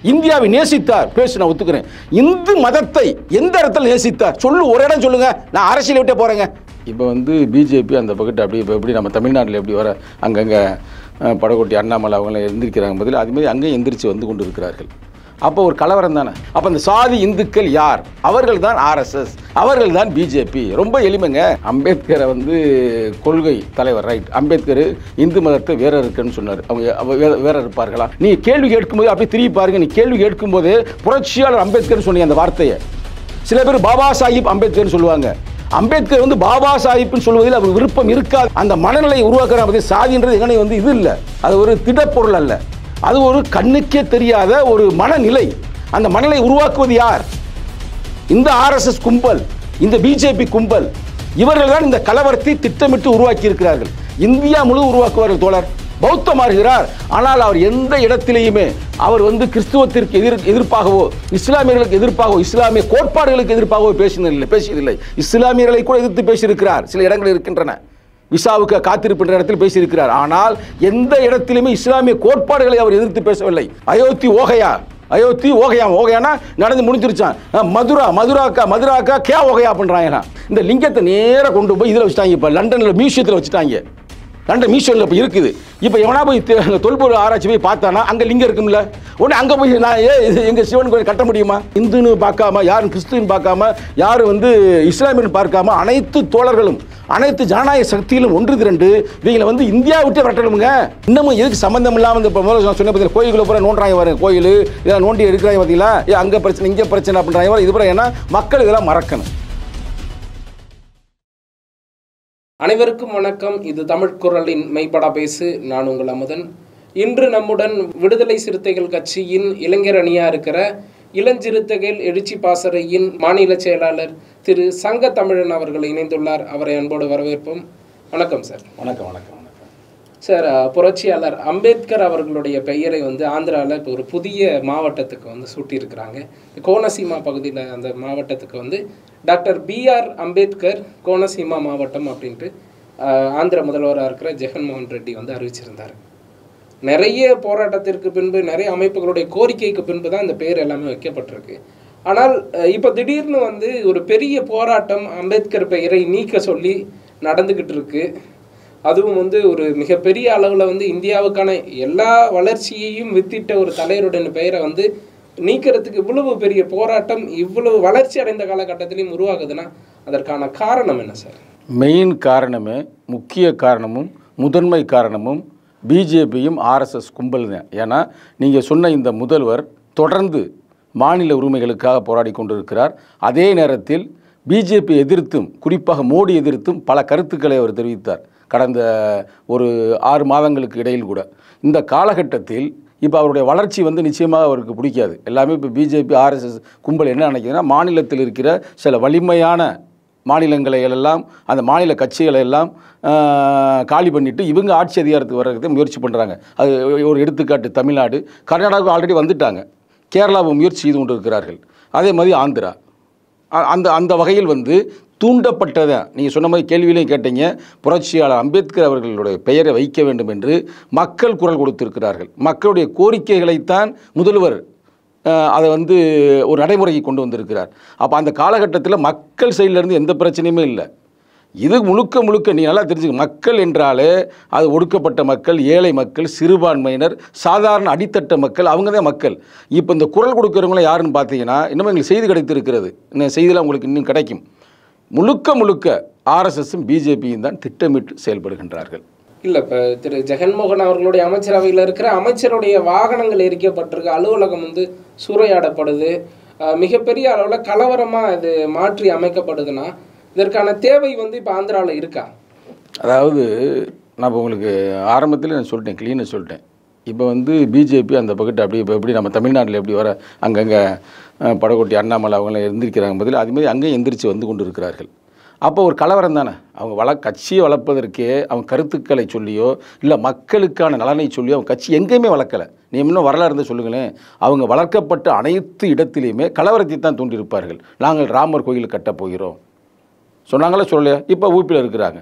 இந்தியாவை நேசித்தார் பேசு நான் ஒத்துக்கிறேன் இந்து மதத்தை எந்த இடத்துல நேசித்தார் சொல்லு ஒரு இடம் சொல்லுங்க நான் அரசியல் விட்டே போறேங்க இப்போ வந்து பிஜேபி அந்த பக்கத்து அப்படி இப்போ எப்படி நம்ம தமிழ்நாட்டில் எப்படி வர அங்கங்கே அஹ், படகோட்டி அண்ணாமலை அவங்களாம் எந்திரிக்கிறாங்க பதில் அதுமாதிரி அங்கேயும் எந்திரிச்சு வந்து கொண்டு இருக்கிறார்கள் அப்போ ஒரு கலவரம் தானே அப்போ அந்த சாதி இந்துக்கள் யார் அவர்கள் தான் ஆர்எஸ்எஸ் அவர்கள் தான் பிஜேபி ரொம்ப எளிமைங்க அம்பேத்கரை வந்து கொள்கை தலைவர் ரைட் அம்பேத்கர் இந்து மதத்தை வேற இருக்குன்னு சொன்னார் அவங்க அவ வேற வேற இருப்பார்களா நீ கேள்வி கேட்கும்போது அப்படியே திரும்பி பாருங்க நீ கேள்வி கேட்கும்போது புரட்சியாளர் அம்பேத்கர் சொன்னீங்க அந்த வார்த்தையை சில பேர் பாபா சாஹிப் அம்பேத்கர் சொல்லுவாங்க அம்பேத்கர் வந்து பாபா சாஹிப்னு சொல்வதில் அவர் விருப்பம் இருக்காது அந்த மனநிலையை உருவாக்குற பற்றி சாதின்றது எங்கனை வந்து இது இல்லை அது ஒரு திடப்பொருள் அல்ல அது ஒரு கண்ணுக்கே தெரியாத ஒரு மனநிலை அந்த மனநிலை உருவாக்குவது யார் இந்த ஆர்எஸ்எஸ் கும்பல் இந்த பிஜேபி கும்பல் இவர்கள் தான் இந்த கலவரத்தை திட்டமிட்டு உருவாக்கி இருக்கிறார்கள் இந்தியா முழு உருவாக்குவார்கள் தோழர் பௌத்தம் மாறுகிறார் ஆனால் அவர் எந்த இடத்திலேயுமே அவர் வந்து கிறிஸ்துவத்திற்கு எதிர் எதிர்ப்பாகவோ இஸ்லாமியர்களுக்கு எதிர்ப்பாகவோ இஸ்லாமிய கோட்பாடுகளுக்கு எதிர்ப்பாகவோ பேசினதில்லை பேசியதில்லை இஸ்லாமியர்களை கூட எதிர்த்து பேசியிருக்கிறார் சில இடங்கள் இருக்கின்றன விசாவுக்கு காத்திருப்பின்ற இடத்தில் பேசியிருக்கிறார் ஆனால் எந்த இடத்திலுமே இஸ்லாமிய கோட்பாடுகளை அவர் எதிர்த்து பேசவில்லை அயோத்தி ஓகையா அயோத்தி ஓகையா ஓகையானா நடந்து முடிஞ்சிருச்சான் அஹ், மதுரா மதுராக்கா மதுராக்கா கே ஓகையா பண்ணுறாங்கண்ணா இந்த லிங்கத்தை நேராக கொண்டு போய் இதில் வச்சுட்டாங்க இப்போ லண்டனில் மியூசியத்தில் வச்சுட்டாங்க லண்டன் மியூசியமில் இப்போ இருக்குது இப்போ எவனா போய் தெ- அங்க தொல்பொருள் ஆராய்ச்சி போய் பார்த்தானா அங்கே லிங்கம் இருக்கும்ல உடனே அங்கே போய் நான் ஏ இது எங்கள் சிவன் கோயில் கட்ட முடியுமா இந்துன்னு பார்க்காம யாரும் கிறிஸ்துன்னு பார்க்காம யாரும் வந்து இஸ்லாமியன்னு பார்க்காம அனைத்து தோழர்களும் அனைத்து ஜனநாயக சக்தியிலும் ஒன்று திரண்டு இவங்களை வந்து இந்தியா விட்டு விரட்டணுங்க இன்னமும் எதுக்கு சம்பந்தம் இல்லாமல் இந்த இப்போ முதல்ல நான் சொன்ன பார்த்தீங்களா கோயிலுக்குள்ள பூரா நோண்டுறாங்க பாருங்க கோயில் இதெல்லாம் நோண்டி எடுக்கிறாங்க பார்த்தீங்களா ஏ அங்கே பிரச்சனை இங்கே பிரச்சனை அப்படின்றாங்க பாரு, இது பூரா ஏன்னா மக்கள் இதெல்லாம் மறக்கணும் அனைவருக்கும் வணக்கம் இது தமிழ் குரலின் மெய்ப்படா பேசு நான் உங்கள் அமுதன் இன்று நம்முடன் விடுதலை சிறுத்தைகள் கட்சியின் இளைஞர் அணியா இருக்கிற இளஞ்சிறுத்தைகள் எழுச்சி பாசறையின் மாநில செயலாளர் திரு சங்க தமிழன் அவர்கள் இணைந்துள்ளார் அவரை அன்போடு வரவேற்போம் வணக்கம் சார் வணக்கம் வணக்கம் வணக்கம் சார் அஹ், புரட்சியாளர் அம்பேத்கர் அவர்களுடைய பெயரை வந்து ஆந்திராவில் இப்போ ஒரு புதிய மாவட்டத்துக்கு வந்து சூட்டியிருக்கிறாங்க கோனசீமா பகுதியில் அந்த மாவட்டத்துக்கு வந்து டாக்டர் பிஆர் அம்பேத்கர் கோனசீமா மாவட்டம் அப்படின்ட்டு அஹ், ஆந்திர முதல்வராக இருக்கிற ஜெகன்மோகன் ரெட்டி வந்து அறிவிச்சிருந்தார் நிறைய போராட்டத்திற்கு பின்பு நிறைய அமைப்புகளுடைய கோரிக்கைக்கு பின்பு தான் இந்த பேர் எல்லாமே வைக்கப்பட்டிருக்கு ஆனால் அஹ், இப்போ திடீர்னு வந்து ஒரு பெரிய போராட்டம் அம்பேத்கர் பெயரை நீக்க சொல்லி நடந்துக்கிட்டு இருக்கு அதுவும் வந்து ஒரு மிகப்பெரிய அளவில் வந்து இந்தியாவுக்கான எல்லா வளர்ச்சியையும் வித்திட்ட ஒரு தலைவருடைய பெயரை வந்து நீக்கிறதுக்கு இவ்வளவு பெரிய போராட்டம் இவ்வளவு வளர்ச்சி அடைந்த காலகட்டத்திலையும் உருவாகுதுன்னா அதற்கான காரணம் என்ன சார் மெயின் காரணமே முக்கிய காரணமும் முதன்மை காரணமும் பிஜேபியும் ஆர்எஸ்எஸ் கும்பல் தான் ஏன்னா நீங்கள் சொன்ன இந்த முதல்வர் தொடர்ந்து மாநில உரிமைகளுக்காக போராடி கொண்டிருக்கிறார் அதே நேரத்தில் பிஜேபி எதிர்த்தும் குறிப்பாக மோடி எதிர்த்தும் பல கருத்துக்களை அவர் தெரிவித்தார் கடந்த ஒரு ஆறு மாதங்களுக்கு இடையில் கூட இந்த காலகட்டத்தில் இப்போ அவருடைய வளர்ச்சி வந்து நிச்சயமாக அவருக்கு பிடிக்காது எல்லாமே இப்போ பிஜேபி ஆர்எஸ்எஸ் கும்பல் என்ன நினைக்குதுன்னா மாநிலத்தில் இருக்கிற சில வலிமையான மாநிலங்களை எல்லாம் அந்த மாநில கட்சிகளை எல்லாம் ஆஹ், காலி பண்ணிட்டு இவங்க ஆட்சி அதிகாரத்துக்கு வர்றதுக்கு முயற்சி பண்ணுறாங்க அது ஒரு எடுத்துக்காட்டு தமிழ்நாடு கர்நாடகாவுக்கு ஆல்ரெடி வந்துட்டாங்க கேரளாவை முயற்சி செய்து கொண்டு இருக்கிறார்கள் அதே மாதிரி ஆந்திரா அ- அந்த அந்த வகையில் வந்து தூண்டப்பட்டதை நீங்கள் சொன்ன மாதிரி கேள்வியிலையும் கேட்டீங்க புரட்சியாளர் அம்பேத்கர் அவர்களுடைய பெயரை வைக்க வேண்டும் என்று மக்கள் குரல் கொடுத்திருக்கிறார்கள் மக்களுடைய கோரிக்கைகளைத்தான் முதல்வர் அஹ், அதை வந்து ஒரு நடைமுறைக்கு கொண்டு வந்திருக்கிறார் அப்போ அந்த காலகட்டத்தில் மக்கள் சைட்லேருந்து எந்த பிரச்சனையுமே இல்லை இது முழுக்க முழுக்க நீ நல்லா தெரிஞ்சுக்க மக்கள் என்றாலே அது ஒடுக்கப்பட்ட மக்கள் ஏழை மக்கள் சிறுபான்மையினர் சாதாரண அடித்தட்ட மக்கள் அவங்க தான் மக்கள் இப்போ இந்த குரல் கொடுக்குறவங்களாம் யாருன்னு பார்த்தீங்கன்னா இன்னும் எங்களுக்கு செய்தி கிடைத்திருக்கிறது இந்த செய்திலாம் உங்களுக்கு இன்னும் கிடைக்கும் முழுக்க முழுக்க ஆர்எஸ்எஸும் பிஜேபியும் தான் திட்டமிட்டு செயல்படுகின்றார்கள் இல்லை இப்போ திரு ஜெகன்மோகன் அவர்களுடைய அமைச்சரவையில் இருக்கிற அமைச்சருடைய வாகனங்கள் எரிக்கப்பட்டிருக்கு அலுவலகம் வந்து சூறையாடப்படுது அஹ் மிகப்பெரிய அளவில் கலவரமாக இது மாற்றி அமைக்கப்படுதுன்னா இதற்கான தேவை வந்து இப்போ ஆந்திராவில் இருக்கா அதாவது நான் இப்போ உங்களுக்கு ஆரம்பத்தில் நான் சொல்லிட்டேன் க்ளீனாக சொல்லிட்டேன் இப்போ வந்து பிஜேபி அந்த பக்கத்து அப்படி இப்போ எப்படி நம்ம தமிழ்நாட்டில் எப்படி வர அங்கங்கே அஹ், படகோட்டி அண்ணாமலை அவங்களாம் எந்திரிக்கிறாங்க பதில் அதுமாதிரி அங்கேயும் எந்திரிச்சு வந்து கொண்டு இருக்கிறார்கள் அப்போ ஒரு கலவரம் தானே அவங்க வள கட்சியை வளர்ப்பதற்கே அவங்க கருத்துக்களை சொல்லியோ இல்லை மக்களுக்கான நலனை சொல்லியோ அவங்க கட்சி எங்கேயுமே வளர்க்கலை நீ இன்னும் வரலாறு இருந்தால் சொல்லுங்களேன் அவங்க வளர்க்கப்பட்ட அனைத்து இடத்திலையுமே கலவரத்தை தான் தூண்டியிருப்பார்கள் நாங்கள் ராமர் கோயில் கட்டப் போகிறோம் சொன்னாங்களா சொல்லலையா இப்போ ஊப்பியில் இருக்கிறாங்க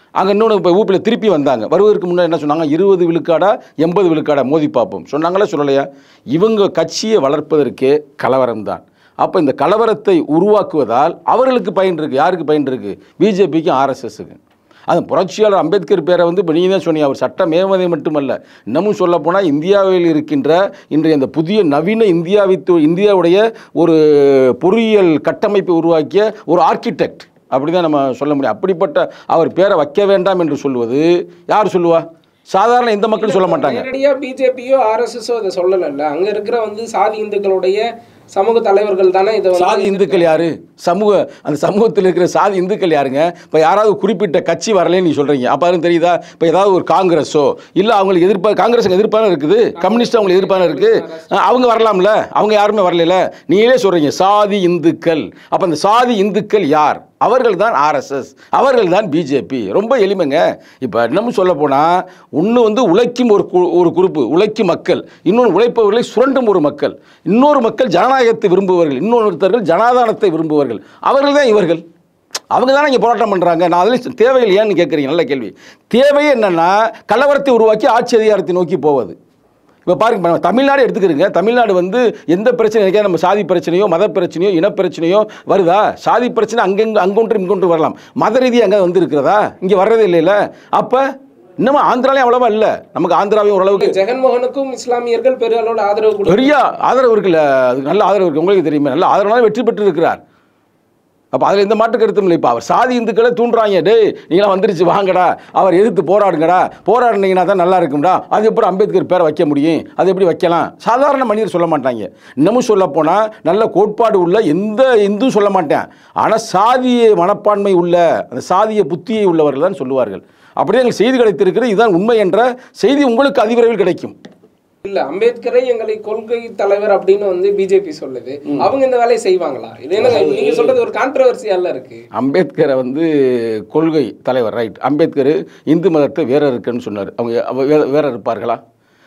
அங்கே இன்னொன்று இப்போ ஊப்பில் திருப்பி வந்தாங்க வருவதற்கு முன்னாடி என்ன சொன்னாங்க இருபது விழுக்காடா எண்பது விழுக்காடா மோதி பார்ப்போம் சொன்னாங்களா சொல்லலையா இவங்க கட்சியை வளர்ப்பதற்கே கலவரம் தான் அப்போ இந்த கலவரத்தை உருவாக்குவதால் அவர்களுக்கு பயன் இருக்குது யாருக்கு பயன் இருக்குது பிஜேபிக்கும் ஆர்எஸ்எஸ்க்கு அது புரட்சியாளர் அம்பேத்கர் பேரை வந்து இப்போ நீங்கள் தான் சொன்னீங்க அவர் சட்ட மேவதை மட்டுமல்ல இன்னமும் சொல்லப்போனால் இந்தியாவில் இருக்கின்ற இன்றைய இந்த புதிய நவீன இந்தியாவித்து இந்தியாவுடைய ஒரு பொறியியல் கட்டமைப்பை உருவாக்கிய ஒரு ஆர்கிடெக்ட் அப்படி தான் நம்ம சொல்ல முடியும் அப்படிப்பட்ட அவர் பேரை வைக்க வேண்டாம் என்று சொல்வது யார் சொல்லுவா சாதாரண எந்த மக்களும் சொல்ல மாட்டாங்க நேரடியா பிஜேபியோ ஆர்எஸ்எஸோ அதை சொல்லலைல்ல அங்க இருக்கிற வந்து சாதி இந்துக்களுடைய சமூக தலைவர்கள் தானே இதை வந்து சாதி இந்துக்கள் யாரு சமூக அந்த சமூகத்தில் இருக்கிற சாதி இந்துக்கள் யாருங்க இப்போ யாராவது குறிப்பிட்ட கட்சி வரலன்னு நீ சொல்றீங்க அப்போ யாரும் தெரியுதா இப்போ ஏதாவது ஒரு காங்கிரஸோ இல்லை அவங்களுக்கு எதிர்ப்பா காங்கிரஸ் எதிர்ப்பான இருக்குது கம்யூனிஸ்ட் அவங்களுக்கு எதிர்ப்பான இருக்கு அஹ் அவங்க வரலாம்ல அவங்க யாருமே வரல நீங்களே சொல்றீங்க சாதி இந்துக்கள் அப்போ அந்த சாதி இந்துக்கள் யார் அவர்கள் தான் ஆர்எஸ்எஸ் அவர்கள் தான் பிஜேபி ரொம்ப எளிமைங்க இப்போ இன்னமும் சொல்ல போனால் ஒன்று வந்து உழைக்கும் ஒரு கு- ஒரு குரூப்பு உழைக்கும் மக்கள் இன்னொன்று உழைப்பவர்களை சுரண்டும் ஒரு மக்கள் இன்னொரு மக்கள் ஜனநாயகத்தை விரும்புபவர்கள் இன்னொருத்தர்கள் ஜனாதானத்தை விரும்புபவர்கள் அவர்கள் தான் இவர்கள் அவங்க தானே இங்கே போராட்டம் பண்ணுறாங்க நான் அதில் தேவைகள் ஏன்னு கேட்குறீங்க நல்ல கேள்வி தேவையே என்னென்னா கலவரத்தை உருவாக்கி ஆட்சி அதிகாரத்தை நோக்கி போவது இப்போ பாருங்க இப்ப நம்ம தமிழ்நாடு எடுத்துக்கிறீங்க தமிழ்நாடு வந்து எந்த பிரச்சனை இருக்கா நம்ம சாதி பிரச்சனையோ மத பிரச்சனையோ இனப்பிரச்சனையோ வருதா சாதி பிரச்சனை அங்கங்க அங்கொன்று இங்கொன்று வரலாம் மத ரீதியாக அங்கே வந்து இருக்கிறதா இங்கே வர்றதே இல்லைல்ல அப்போ இன்னமும் ஆந்திராலையும் அவ்வளவா இல்லை நமக்கு ஆந்திராவையும் ஓரளவுக்கு ஜெகன்மோகனுக்கும் இஸ்லாமியர்கள் பெரிய அளவில் ஆதரவு கொடு பெரிய ஆதரவு இருக்குல்ல அதுக்கு நல்ல ஆதரவு இருக்கு உங்களுக்கு தெரியுமே நல்ல ஆதரவுனால வெற்றி பெற்று இருக்கிறார் அப்போ அதில் எந்த மாற்று கருத்தும் இல்லை இப்போ அவர் சாதி இந்துக்களை தூண்டுறாங்க டேய் நீங்களாம் வந்துருச்சு வாங்கடா அவர் எதிர்த்து போராடுங்கடா போராடினீங்கன்னா தான் நல்லா இருக்கும்டா அது எப்படி அம்பேத்கர் பேரை வைக்க முடியும் அது எப்படி வைக்கலாம் சாதாரண மனிதர் சொல்ல மாட்டாங்க இன்னமும் சொல்ல போனால் நல்ல கோட்பாடு உள்ள எந்த இந்தும் சொல்ல மாட்டேன் ஆனால் சாதிய மனப்பான்மை உள்ள அந்த சாதிய புத்தியை உள்ளவர்கள் தான் சொல்லுவார்கள் அப்படியே எங்களுக்கு செய்தி கிடைத்திருக்கிறது இதுதான் உண்மை என்ற செய்தி உங்களுக்கு அதிவிரைவில் கிடைக்கும் இல்ல அம்பேத்கரை எங்களை கொள்கை தலைவர் அப்படின்னு வந்து பிஜேபி சொல்லுது அவங்க இந்த வேலையை செய்வாங்களா இது என்னங்க நீங்க சொல்றது ஒரு கான்ட்ரவர்சியால இருக்கு அம்பேத்கரை வந்து கொள்கை தலைவர் ரைட் அம்பேத்கர் இந்து மதத்தை வேற இருக்குன்னு சொன்னார் அவங்க அவ- வே- வேற இருப்பார்களா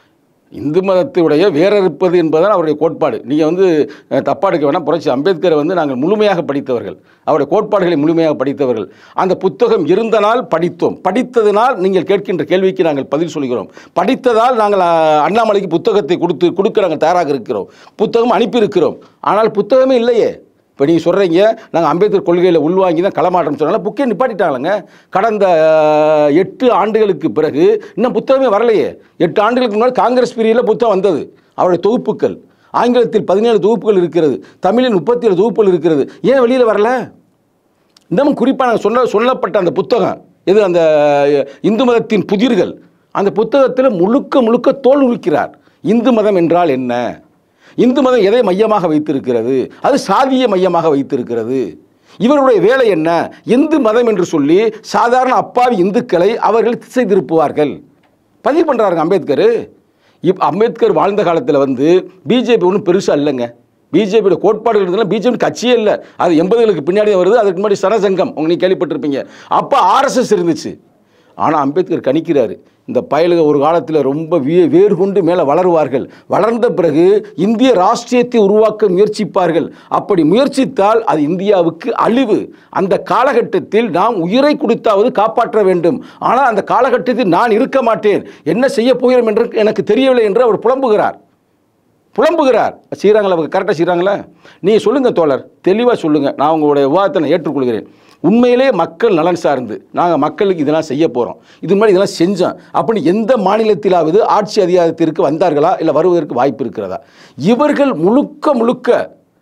இந்து மதத்துடைய வேற இருப்பது என்பதுதான் அவருடைய கோட்பாடு நீங்கள் வந்து அஹ், தப்பா எடுக்க வேணாம் புரட்சி அம்பேத்கரை வந்து நாங்கள் முழுமையாக படித்தவர்கள் அவருடைய கோட்பாடுகளை முழுமையாக படித்தவர்கள் அந்த புத்தகம் இருந்தனால் படித்தோம் படித்ததினால் நீங்கள் கேட்கின்ற கேள்விக்கு நாங்கள் பதில் சொல்கிறோம் படித்ததால் நாங்கள் அஹ், அண்ணாமலைக்கு புத்தகத்தை கொடுத்து கொடுக்க நாங்கள் தயாராக இருக்கிறோம் புத்தகம் அனுப்பியிருக்கிறோம் ஆனால் புத்தகமே இல்லையே இப்போ நீங்கள் சொல்கிறீங்க நாங்கள் அம்பேத்கர் கொள்கையில் உள்வாங்கி தான் களமாற்றம் சொன்னாலும் புக்கே நிப்பாட்டிட்டாங்களங்க கடந்த அஹ், எட்டு ஆண்டுகளுக்கு பிறகு இன்னும் புத்தகமே வரலையே எட்டு ஆண்டுகளுக்கு முன்னாடி காங்கிரஸ் பீரியடில் புத்தகம் வந்தது அவருடைய தொகுப்புகள் ஆங்கிலத்தில் பதினேழு தொகுப்புகள் இருக்கிறது தமிழில் முப்பத்தி ஏழு தொகுப்புகள் இருக்கிறது ஏன் வெளியில் வரல இன்னமும் குறிப்பாக நாங்கள் சொன்ன சொல்லப்பட்ட அந்த புத்தகம் எது அந்த அஹ், இந்து மதத்தின் புதிர்கள் அந்த புத்தகத்தில் முழுக்க முழுக்க தோல் உரிக்கிறார் இந்து மதம் என்றால் என்ன இந்து மதம் எதை மையமாக வைத்திருக்கிறது அது சாதிய மையமாக வைத்திருக்கிறது இவருடைய வேலை என்ன இந்து மதம் என்று சொல்லி சாதாரண அப்பாவி இந்துக்களை அவர்கள் திசை திருப்புவார்கள் பதிவு பண்ணுறாருங்க அம்பேத்கர் இப் அம்பேத்கர் வாழ்ந்த காலத்தில் வந்து பிஜேபி ஒன்றும் பெருசாக இல்லைங்க பிஜேபியோட கோட்பாடுகள் இருந்ததுன்னா பிஜேபி கட்சியே இல்லை அது எண்பதுகளுக்கு பின்னாடி வருது அதுக்கு முன்னாடி சனசங்கம் உங்க நீ கேள்விப்பட்டிருப்பீங்க அப்போ ஆர்எஸ்எஸ் இருந்துச்சு ஆனால் அம்பேத்கர் கணிக்கிறாரு இந்த பயலுக ஒரு காலத்தில் ரொம்ப வே வேறு கொண்டு மேலே வளருவார்கள் வளர்ந்த பிறகு இந்திய ராஷ்டிரியத்தை உருவாக்க முயற்சிப்பார்கள் அப்படி முயற்சித்தால் அது இந்தியாவுக்கு அழிவு அந்த காலகட்டத்தில் நாம் உயிரை கொடுத்தாவது காப்பாற்ற வேண்டும் ஆனால் அந்த காலகட்டத்தில் நான் இருக்க மாட்டேன் என்ன செய்ய போகிறோம் என்று எனக்கு தெரியவில்லை என்று அவர் புலம்புகிறார் புலம்புகிறார் செய்கிறாங்களா அவங்க கரெக்டாக செய்கிறாங்களா நீ சொல்லுங்கள் தோழர் தெளிவாக சொல்லுங்கள் நான் உங்களுடைய விவாதத்தை நான் ஏற்றுக்கொள்கிறேன் உண்மையிலே மக்கள் நலன் சார்ந்து நாங்கள் மக்களுக்கு இதெல்லாம் செய்ய போகிறோம் இது மாதிரி இதெல்லாம் செஞ்சோம் அப்படின்னு எந்த மாநிலத்திலாவது ஆட்சி அதிகாரத்திற்கு வந்தார்களா இல்லை வருவதற்கு வாய்ப்பு இருக்கிறதா இவர்கள் முழுக்க முழுக்க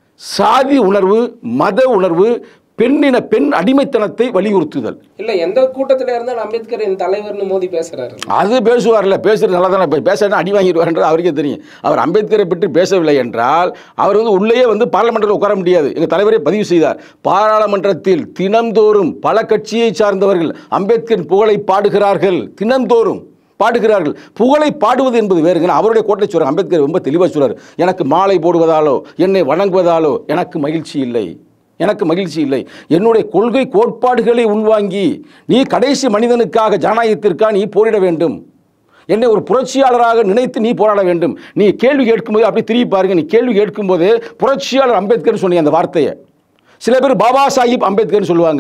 சாதி உணர்வு மத உணர்வு பெண்ணின பெண் அடிமைத்தனத்தை வலியுறுத்துதல் இல்ல எந்த கூட்டத்துல இருந்தாலும் அம்பேத்கர் என் தலைவர்னு மோதி பேசுறாரு அது பேசுவார்ல பேசுறது நல்லா தானே இப்போ பேசுறதுனா அடி வாங்கிடுவார்ன்றது அவருக்கே தெரியும் அவர் அம்பேத்கரை பற்றி பேசவில்லை என்றால் அவர் வந்து உள்ளேயே வந்து பார்லமெண்ட்டில் உட்கார முடியாது எங்கள் தலைவரே பதிவு செய்தார் பாராளுமன்றத்தில் தினந்தோறும் பல கட்சியை சார்ந்தவர்கள் அம்பேத்கரின் புகழை பாடுகிறார்கள் தினந்தோறும் பாடுகிறார்கள் புகழை பாடுவது என்பது வேறுங்க அவருடைய கோட்டை சொல்கிறார் அம்பேத்கர் ரொம்ப தெளிவாக சொல்றார் எனக்கு மாலை போடுவதாலோ என்னை வணங்குவதாலோ எனக்கு மகிழ்ச்சி இல்லை எனக்கு மகிழ்ச்சி இல்லை என்னுடைய கொள்கை கோட்பாடுகளை உள்வாங்கி நீ கடைசி மனிதனுக்காக ஜனநாயகத்திற்காக நீ போரிட வேண்டும் என்னை ஒரு புரட்சியாளராக நினைத்து நீ போராட வேண்டும் நீ கேள்வி கேட்கும்போது அப்படி திரும்பி பாருங்க நீ கேள்வி கேட்கும்போது புரட்சியாளர் அம்பேத்கர் சொன்னீங்க அந்த வார்த்தையை சில பேர் பாபா சாஹிப் அம்பேத்கர்னு சொல்லுவாங்க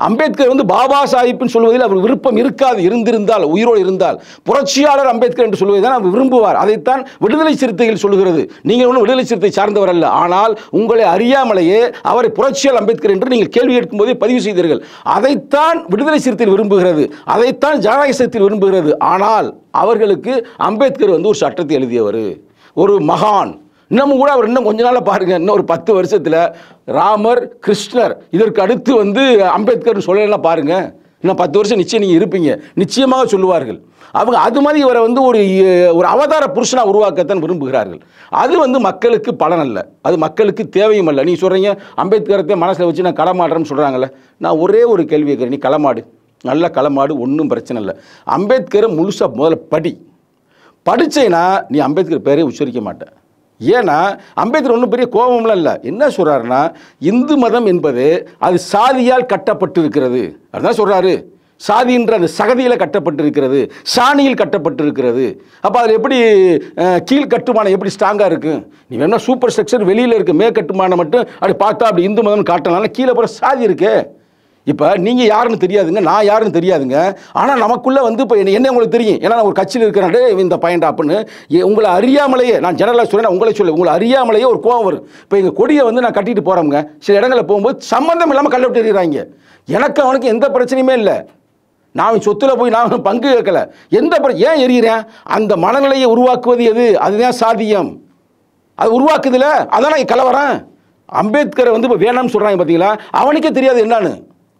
அம்பேத்கர் வந்து பாபா சாஹிப்னு சொல்வதில் அவர் விருப்பம் இருக்காது இருந்திருந்தால் உயிரோடு இருந்தால் புரட்சியாளர் அம்பேத்கர் என்று சொல்வதை தான் அவர் விரும்புவார் அதைத்தான் விடுதலை சிறுத்தைகள் சொல்கிறது நீங்கள் ஒன்றும் விடுதலை சிறுத்தை சார்ந்தவர் அல்ல ஆனால் உங்களை அறியாமலேயே அவரை புரட்சியாளர் அம்பேத்கர் என்று நீங்கள் கேள்வி கேட்கும்போதே பதிவு செய்தீர்கள் அதைத்தான் விடுதலை சிறுத்தையில் விரும்புகிறது அதைத்தான் ஜனநாயக சிறுத்தையில் விரும்புகிறது ஆனால் அவர்களுக்கு அம்பேத்கர் வந்து ஒரு சட்டத்தை எழுதியவர் ஒரு மகான் இன்னமும் கூட அவர் இன்னும் கொஞ்ச நாள்ல பாருங்க இன்னும் ஒரு பத்து வருஷத்துல ராமர் கிருஷ்ணர் இதற்கு அடுத்து வந்து அம்பேத்கர் சொல்லலாம் பாருங்க இன்னும் பத்து வருஷம் நிச்சயம் நீங்க இருப்பீங்க நிச்சயமாக சொல்லுவார்கள் அவங்க அது மாதிரி இவரை வந்து ஒரு அஹ், ஒரு அவதார புருஷனா உருவாக்கத்தான் விரும்புகிறார்கள் அது வந்து மக்களுக்கு பலன் அல்ல அது மக்களுக்கு தேவையும் அல்ல நீ சொல்றீங்க அம்பேத்கரத்தை மனசுல வச்சு நான் களமாடுறேன்னு சொல்றாங்கல்ல நான் ஒரே ஒரு கேள்வி கேட்குறேன் நீ களமாடு நல்ல களமாடு ஒன்றும் பிரச்சனை இல்லை அம்பேத்கரை முழுசா முதல்ல படி படிச்சேன்னா நீ அம்பேத்கர் பேரே உச்சரிக்க மாட்டேன் ஏன்னா அம்பேத்கர் ஒன்றும் பெரிய கோபம்லாம் இல்லை என்ன சொல்றாருன்னா இந்து மதம் என்பது அது சாதியால் கட்டப்பட்டிருக்கிறது அதுதான் சொல்றாரு சாதின்ற அந்த சகதியில் கட்டப்பட்டிருக்கிறது சாணியில் கட்டப்பட்டிருக்கிறது அப்போ அதில் எப்படி அஹ், கீழ் கட்டுமானம் எப்படி ஸ்ட்ராங்காக இருக்கு நீ வேணா சூப்பர் ஸ்ட்ரக்சர் வெளியில் இருக்கு மே கட்டுமானம் மட்டும் அப்படி பார்த்தா அப்படி இந்து மதம் காட்டலாம் கீழே போகிற சாதி இருக்கே இப்போ நீங்கள் யாருன்னு தெரியாதுங்க நான் யாருன்னு தெரியாதுங்க ஆனால் நமக்குள்ளே வந்து இப்போ என்ன என்ன உங்களுக்கு தெரியும் ஏன்னா நான் ஒரு கட்சியில் இருக்கிறேன் டேய், இவன் இந்த பையன்டா அப்படின்னு எ- உங்களை அறியாமலேயே நான் ஜெனரலாக சொல்றேன் உங்களை சொல்ல உங்களை அறியாமலேயே ஒரு கோவம் வரும் இப்போ எங்கள் கொடியை வந்து நான் கட்டிட்டு போகிறோம்ங்க சில இடங்களில் போகும்போது சம்மந்தம் இல்லாமல் கல்ல விட்டு எறிகிறாங்க எனக்கு அவனுக்கு எந்த பிரச்சனையுமே இல்லை நான் அவன் சொத்துல போய் நான் அவன் பங்கு கேட்கல எந்த பிர- ஏன் எறிகிறேன் அந்த மனநிலையை உருவாக்குவது எது அதுதான் சாதியம் அது உருவாக்குதுல அதான் நான் கலவரேன் அம்பேத்கரை வந்து இப்போ வேணாம்னு சொல்கிறாங்க பார்த்தீங்களா அவனுக்கே தெரியாது என்னன்னு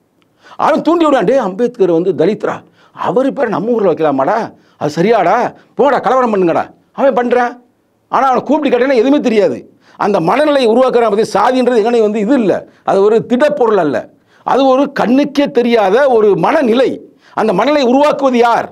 அவன் தூண்டி விடுவான் டே அம்பேத்கர் வந்து தலித்ரா அவர் பேர் நம்ம ஊரில் வைக்கலாமாடா அது சரியாடா போடா கலவரம் பண்ணுங்கடா அவன் பண்ணுறான் ஆனால் அவனை கூப்பிட்டு கேட்டேன்னா எதுவுமே தெரியாது அந்த மனநிலையை உருவாக்குறான் பற்றி சாதின்றது எங்கனே வந்து இது இல்லை அது ஒரு திடப்பொருள் அல்ல அது ஒரு கண்ணுக்கே தெரியாத ஒரு மனநிலை அந்த மனநிலை உருவாக்குவது யார்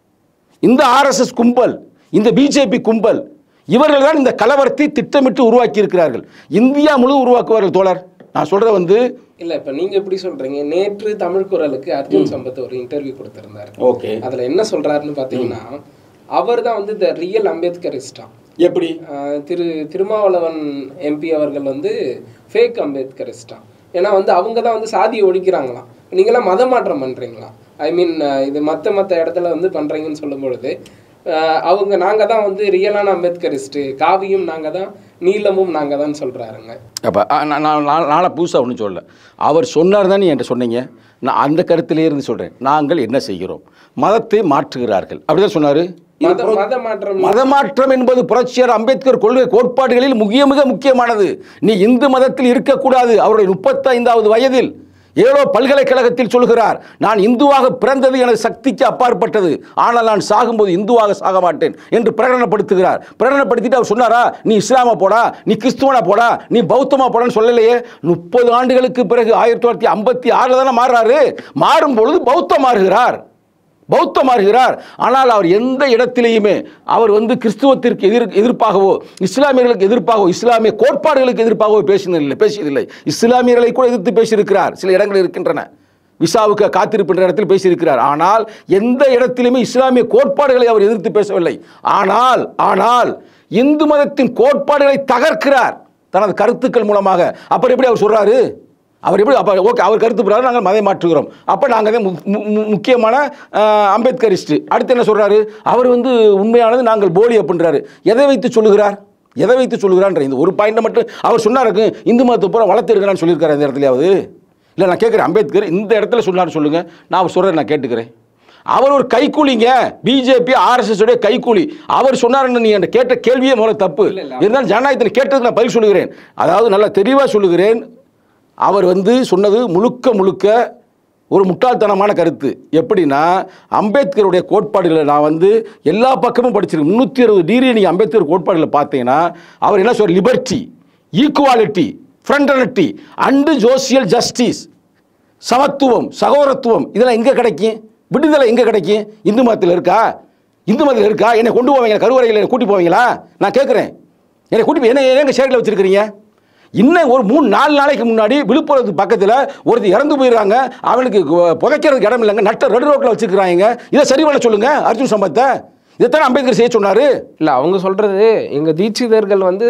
இந்த ஆர்எஸ்எஸ் கும்பல் இந்த பிஜேபி கும்பல் இவர்கள் தான் இந்த கலவரத்தை திட்டமிட்டு உருவாக்கி இருக்கிறார்கள் இந்தியா முழு உருவாக்குவார்கள் தோழர் நான் சொல்றது வந்து இல்ல இப்ப நீங்க எப்படி சொல்றீங்க நேற்று தமிழ் குரலுக்கு அர்ஜுன் சம்பத் ஒரு இன்டர்வியூ கொடுத்திருந்தாரு ஓகே அதுல என்ன சொல்றாருன்னு பாத்தீங்கன்னா அவர் தான் வந்து த ரியல் அம்பேத்கரிஸ்டா எப்படி ஆஹ் திரு திருமாவளவன் எம்பி அவர்கள் வந்து ஃபேக் அம்பேத்கரிஸ்டா ஏன்னா வந்து அவங்க தான் வந்து சாதியை ஒழிக்கிறாங்களாம் நீங்களாம் மத மாற்றம் பண்றீங்களா ஐ மீன் இது மற்ற மற்ற இடத்துல வந்து பண்றீங்கன்னு சொல்லும் பொழுது ஆஹ் அவங்க நாங்க தான் வந்து ரியலான அம்பேத்கரிஸ்ட் காவியும் நாங்க தான் நீலமும் நாங்க தான் சொல்றாருங்க அப்போ நான் நான் நான் நாளை புதுசாக ஒன்றும் சொல்லல அவர் சொன்னார் தான் நீ என்கிட்ட சொன்னீங்க நான் அந்த கருத்திலே இருந்து சொல்கிறேன் நாங்கள் என்ன செய்கிறோம் மதத்தை மாற்றுகிறார்கள் அப்படிதான் சொன்னார் மத மத மாற்றம் மதமாற்றம் என்பது புரட்சியார் அம்பேத்கர் கொள்கை கோட்பாடுகளில் மிக மிக முக்கியமானது நீ இந்து மதத்தில் இருக்கக்கூடாது அவருடைய முப்பத்தைந்தாவது வயதில் ஏதோ பல்கலைக்கழகத்தில் சொல்கிறார் நான் இந்துவாக பிறந்தது எனது சக்திக்கு அப்பாற்பட்டது ஆனால் நான் சாகும்போது இந்துவாக சாக மாட்டேன் என்று பிரகடனப்படுத்துகிறார் பிரகடனப்படுத்திட்டு அவர் சொன்னாரா நீ இஸ்லாமா போடா நீ கிறிஸ்துவனா போடா நீ பௌத்தமா போடான்னு சொல்லலையே முப்பது ஆண்டுகளுக்கு பிறகு ஆயிரத்தி தொள்ளாயிரத்தி ஐம்பத்தி ஆறில் தானே மாறுறாரு மாறும் பொழுது பௌத்தம் மாறுகிறார் பௌத்தம் மாறுகிறார் ஆனால் அவர் எந்த இடத்திலேயுமே அவர் வந்து கிறிஸ்துவத்திற்கு எதிர் எதிர்ப்பாகவோ இஸ்லாமியர்களுக்கு எதிர்ப்பாகவோ இஸ்லாமிய கோட்பாடுகளுக்கு எதிர்ப்பாகவோ பேசினதில்லை பேசியதில்லை இஸ்லாமியர்களை கூட எதிர்த்து பேசியிருக்கிறார் சில இடங்கள் இருக்கின்றன விசாவுக்கு காத்திருப்பின்ற இடத்தில் பேசியிருக்கிறார் ஆனால் எந்த இடத்திலுமே இஸ்லாமிய கோட்பாடுகளை அவர் எதிர்த்து பேசவில்லை ஆனால் ஆனால் இந்து மதத்தின் கோட்பாடுகளை தகர்க்கிறார் தனது கருத்துக்கள் மூலமாக அப்புறம் எப்படி அவர் சொல்றாரு அவர் எப்படி அப்போ ஓகே அவர் கருத்து பிரகாரம் நாங்கள் மதை மாற்றுகிறோம் அப்போ நாங்கள் தான் மு- மு- மு- முக்கியமான அஹ், அம்பேத்கரிஸ்ட் அடுத்து என்ன சொல்றாரு அவர் வந்து உண்மையானது நாங்கள் போலி அப்படின்றாரு எதை வைத்து சொல்லுகிறார் எதை வைத்து சொல்லுகிறான்ற இந்த ஒரு பாயிண்ட்டை மட்டும் அவர் சொன்னாருக்கு இந்து மதத்தை பூரா வளர்த்து இருக்கிறான்னு சொல்லியிருக்காரு இந்த இடத்துலயாவது இல்லை நான் கேட்குறேன் அம்பேத்கர் இந்த இடத்துல சொன்னார் சொல்லுங்க நான் அவர் சொல்கிறேன் நான் கேட்டுக்கிறேன் அவர் ஒரு கைக்கூலிங்க பிஜேபி ஆர்எஸ்எஸ் உடைய கைக்கூலி அவர் சொன்னாருன்னு நீ என்கிட்ட கேட்ட கேள்வியே முதல்ல தப்பு இல்ல, இல்ல. இருந்தாலும் ஜனநாயகத்தில் கேட்டதுக்கு நான் பதில் சொல்லுகிறேன் அதாவது நல்லா தெளிவாக சொல்லுகிறேன் அவர் வந்து சொன்னது முழுக்க முழுக்க ஒரு முட்டாள்தனமான கருத்து எப்படின்னா அம்பேத்கருடைய கோட்பாடுகளை நான் வந்து எல்லா பக்கமும் படிச்சிருக்கேன் முந்நூற்றி அறுபது டிகிரி நீங்கள் அம்பேத்கர் கோட்பாடுகளை பார்த்தீங்கன்னா அவர் என்ன சொல்ற liberty equality fraternity and social justice சமத்துவம் சகோதரத்துவம் இதெல்லாம் எங்கே கிடைக்கும் விடுதலை எங்கே கிடைக்கும் இந்து மதத்தில் இருக்கா இந்து மதத்தில் இருக்கா என்னை கொண்டு போவீங்களா கருவறையில் என்னை கூட்டி போவீங்களா நான் கேட்குறேன் என்னை கூட்டி போய் என்ன எங்கள் சேரில் வச்சிருக்கிறீங்க இன்னும் ஒரு மூணு நாலு நாளைக்கு முன்னாடி விழுப்புரத்துக்கு பக்கத்தில் ஒருத்தர் இறந்து போயிடுறாங்க அவனுக்கு கு- புதைக்கிறதுக்கு இடம் இல்லைங்க நட்ட ரெடு ரோட்டில் வச்சிருக்கிறாங்க இதை சரி பண்ண சொல்லுங்க அர்ஜுன் சம்பத்தை இதைத்தானே அம்பேத்கர் செய்ய சொன்னார் இல்ல அவங்க சொல்றது எங்க தீட்சிதர்கள் வந்து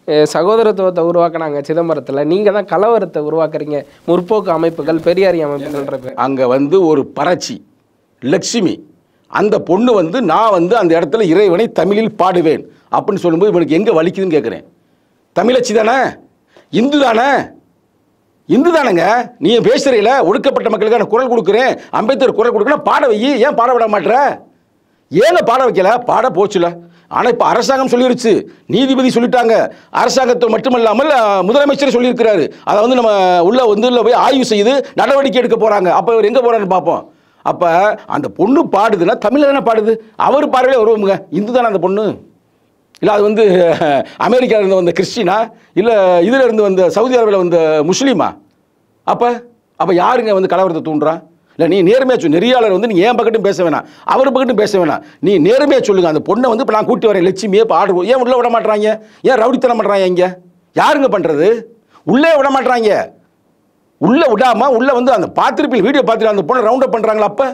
அஹ், சகோதரத்துவத்தை உருவாக்குனாங்க சிதம்பரத்தில் நீங்கள் தான் கலவரத்தை உருவாக்குறீங்க முற்போக்கு அமைப்புகள் பெரியாரி அமைப்புகள்ன்ற பேர் அங்கே வந்து ஒரு பறச்சி லட்சுமி அந்த பொண்ணு வந்து நான் வந்து அந்த இடத்துல இறைவனை தமிழில் பாடுவேன் அப்படின்னு சொல்லும்போது இவனுக்கு எங்கே வலிக்குதுன்னு கேட்குறேன் தமிழச்சி தானே இந்து தானே இந்து தானேங்க நீ பேசுறீல ஒடுக்கப்பட்ட மக்களுக்கு நான் குரல் கொடுக்குறேன் அம்பேத்கர் குரல் கொடுக்குறேன் பாட வை ஏன் பாட விட மாட்ற ஏங்க பாட வைக்கல பாட போச்சுல ஆனால் இப்போ அரசாங்கம் சொல்லிருச்சு நீதிபதி சொல்லிட்டாங்க அரசாங்கத்தை மட்டுமல்லாமல் அஹ், முதலமைச்சர் சொல்லியிருக்கிறாரு அதை வந்து நம்ம உள்ள வந்து உள்ள போய் ஆய்வு செய்து நடவடிக்கை எடுக்க போகிறாங்க அப்போ இவர் எங்கே போகிறான்னு பார்ப்போம் அப்போ அந்த பொண்ணு பாடுதுன்னா தமிழில் தானே பாடுது அவர் பாடலே வருவோமுங்க இந்து தானே அந்த பொண்ணு இல்லை அது வந்து அமெரிக்கால இருந்து வந்த கிறிஸ்டினா இல்லை இதில் இருந்து வந்த சவுதி அரேபியாவில் வந்த முஸ்லீமா அப்போ அப்போ யாருங்க வந்து கலவரத்தை தூண்டுறா இல்லை நீ நேர்மையாக சொல்லு நெறியாளர் வந்து நீ ஏன் பக்கட்டும் பேச வேணாம் அவர் பக்கட்டும் பேச வேணாம் நீ நேர்மையாக சொல்லுங்க அந்த பொண்ணை வந்து இப்போ நான் கூட்டி வரேன் லட்சுமியே இப்போ ஆர்டர் ஏன் உள்ள விட மாட்றாங்க ஏன் ரவுடித்தனம் பண்ணுறாங்க இங்கே யாருங்க பண்ணுறது உள்ளே விட மாட்றாங்க உள்ளே விடாம உள்ளே வந்து அந்த பார்த்துருப்பீங்க வீடியோ பார்த்துட்டு அந்த பொண்ணை ரவுண்ட் அப் பண்ணுறாங்களா அப்போ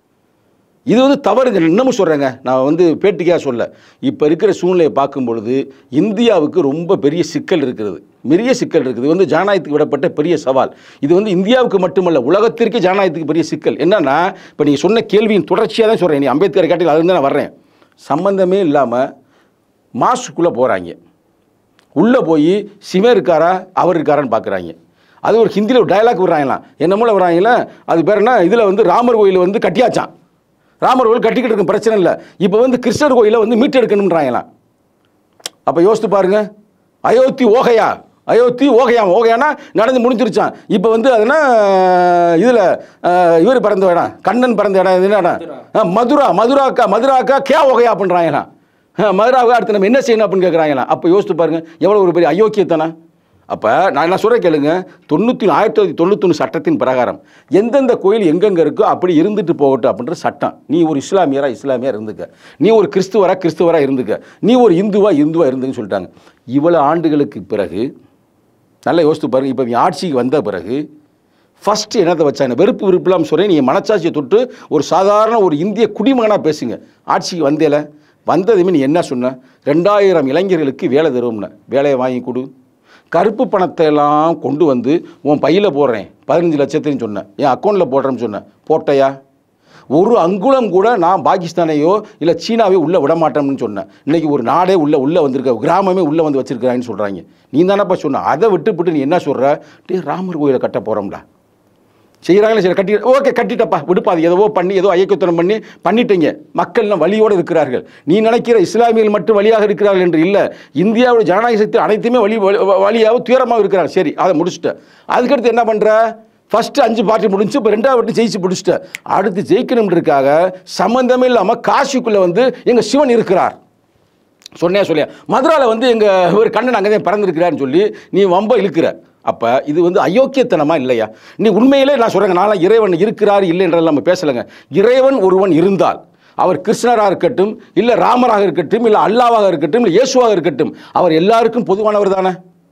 இது வந்து தவறுங்க இன்னமும் சொல்கிறேங்க நான் வந்து பேட்டிக்காக சொல்ல இப்போ இருக்கிற சூழ்நிலையை பார்க்கும் பொழுது இந்தியாவுக்கு ரொம்ப பெரிய சிக்கல் இருக்கிறது பெரிய சிக்கல் இருக்குது இது வந்து ஜனநாயகத்துக்கு விடப்பட்ட பெரிய சவால் இது வந்து இந்தியாவுக்கு மட்டுமல்ல உலகத்திற்கு ஜனநாயகத்துக்கு பெரிய சிக்கல் என்னன்னா இப்போ நீங்கள் சொன்ன கேள்வியின் தொடர்ச்சியாக தான் சொல்கிறேன் நீ அம்பேத்கர் கேட்டீங்க அதுலேருந்து நான் வர்றேன் சம்பந்தமே இல்லாமல் மாசுக்குள்ளே போகிறாங்க உள்ளே போய் சிவன் இருக்காரா அவர் இருக்காரான்னு பார்க்குறாங்க அது ஒரு ஹிந்தியில் ஒரு டயலாக் விடுறாங்களாம் என்னமோ விடுறாங்களா அது பேர் என்ன இதில் வந்து ராமர் கோயில் வந்து கட்டியாச்சான் ராமர் கோயில் கட்டிக்கிட்டு இருக்கும் பிரச்சனை இல்லை இப்போ வந்து கிருஷ்ணர் கோயிலை வந்து மீட்டெடுக்கணுன்றாங்களாம் அப்போ யோசித்து பாருங்க அயோத்தி ஓகையா அயோத்தி ஓகையா ஓகையானா நடந்து முடிஞ்சிருச்சான் இப்போ வந்து அதுனா இதில் இவர் பிறந்த இடம் கண்ணன் பிறந்த இடம் இது என்ன இடம் ஆ, மதுரா மதுராக்கா மதுராக்கா கே ஓகையா பண்ணுறாங்களாம் மதுராவுக்கு அடுத்து நம்ம என்ன செய்யணும் அப்படின்னு கேட்குறாங்களாம் அப்போ யோசித்து பாருங்க எவ்வளோ ஒரு பெரிய அயோக்கியத்தனம் அப்போ நான் என்ன சொல்கிறேன் கேளுங்க தொண்ணூற்றி ஆயிரத்தி தொள்ளாயிரத்தி தொண்ணூத்தொன்று சட்டத்தின் பிரகாரம் எந்தெந்த கோயில் எங்கெங்கே இருக்கோ அப்படி இருந்துட்டு போகட்டும் அப்படின்ற சட்டம் நீ ஒரு இஸ்லாமியரா இஸ்லாமியா இருந்துக்க நீ ஒரு கிறிஸ்துவரா கிறிஸ்துவரா இருந்துக்க நீ ஒரு இந்துவா இந்துவா இருந்துன்னு சொல்லிட்டாங்க இவ்வளோ ஆண்டுகளுக்கு பிறகு நல்லா யோசித்து பாருங்க இப்போ இவன் ஆட்சிக்கு வந்த பிறகு ஃபஸ்ட்டு என்னத்தை வச்சாங்க வெறுப்பு விருப்பலாம் சொல்லி நீங்கள் மனச்சாட்சியை தொட்டு ஒரு சாதாரண ஒரு இந்திய குடிமகனாக பேசுங்க ஆட்சிக்கு வந்தேல வந்ததுமே நீ என்ன சொன்ன ரெண்டாயிரம் இளைஞர்களுக்கு வேலை தருவோம்னு வேலையை வாங்கி கொடு கருப்பு பணத்தை எல்லாம் கொண்டு வந்து உன் பையில் போடுறேன் பதினஞ்சு லட்சத்துன்னு சொன்னேன் என் அக்கௌண்ட்டில் போடுறேன்னு சொன்னேன் போட்டையா ஒரு அங்குலம் கூட நான் பாகிஸ்தானையோ இல்லை சீனாவையோ உள்ளே விட மாட்டோம்னு சொன்னேன் இன்னைக்கு ஒரு நாடே உள்ளே உள்ளே வந்திருக்க கிராமமே உள்ளே வந்து வச்சிருக்கிறான்னு சொல்கிறாங்க நீ தானப்பா சொன்ன அதை விட்டுவிட்டு நீ என்ன சொல்கிற டே ராமர் கோயிலை கட்ட போகிறோம்டா செய்கிறாங்களே சரி கட்டி ஓகே கட்டிட்டப்பா விடுப்பா அது எதோ பண்ணி ஏதோ ஐயக்குத்தனம் பண்ணி பண்ணிட்டீங்க மக்கள்லாம் வழியோடு இருக்கிறார்கள் நீ நினைக்கிற இஸ்லாமியர்கள் மட்டும் வழியாக இருக்கிறார்கள் என்று இல்லை இந்தியாவுடைய ஜனநாயக சக்தி அனைத்துமே வழி வழி- வழியாக துயரமாக இருக்கிறாங்க சரி அதை முடிச்சுட்டேன் அதுக்கடுத்து என்ன பண்ணுற ஃபஸ்ட்டு அஞ்சு பார்ட்டி முடிஞ்சு இப்போ ரெண்டாவது வாட்டி ஜெயிச்சு முடிச்சுட்டேன் அடுத்து ஜெயிக்கணுன்றதுக்காக சம்மந்தமே இல்லாமல் காசிக்குள்ளே வந்து எங்கள் சிவன் இருக்கிறார் சொன்னே சொல்லியா மதுராவில் வந்து எங்கள் ஒரு கண்ணன் அங்கே தான் பிறந்திருக்கிறான்னு சொல்லி நீ வம்ப இழுக்கிற அப்போ இது வந்து அயோக்கியத்தனமா இல்லையா நீ உண்மையிலே நான் சொல்கிறேங்க நான்லாம் இறைவன் இருக்கிறார் இல்லைன்றதில் நம்ம பேசலைங்க இறைவன் ஒருவன் இருந்தால் அவர் கிருஷ்ணராக இருக்கட்டும் இல்லை ராமராக இருக்கட்டும் இல்லை அல்லாவாக இருக்கட்டும் இல்லை இயேசுவாக இருக்கட்டும் அவர் எல்லாருக்கும் பொதுவானவர் தானே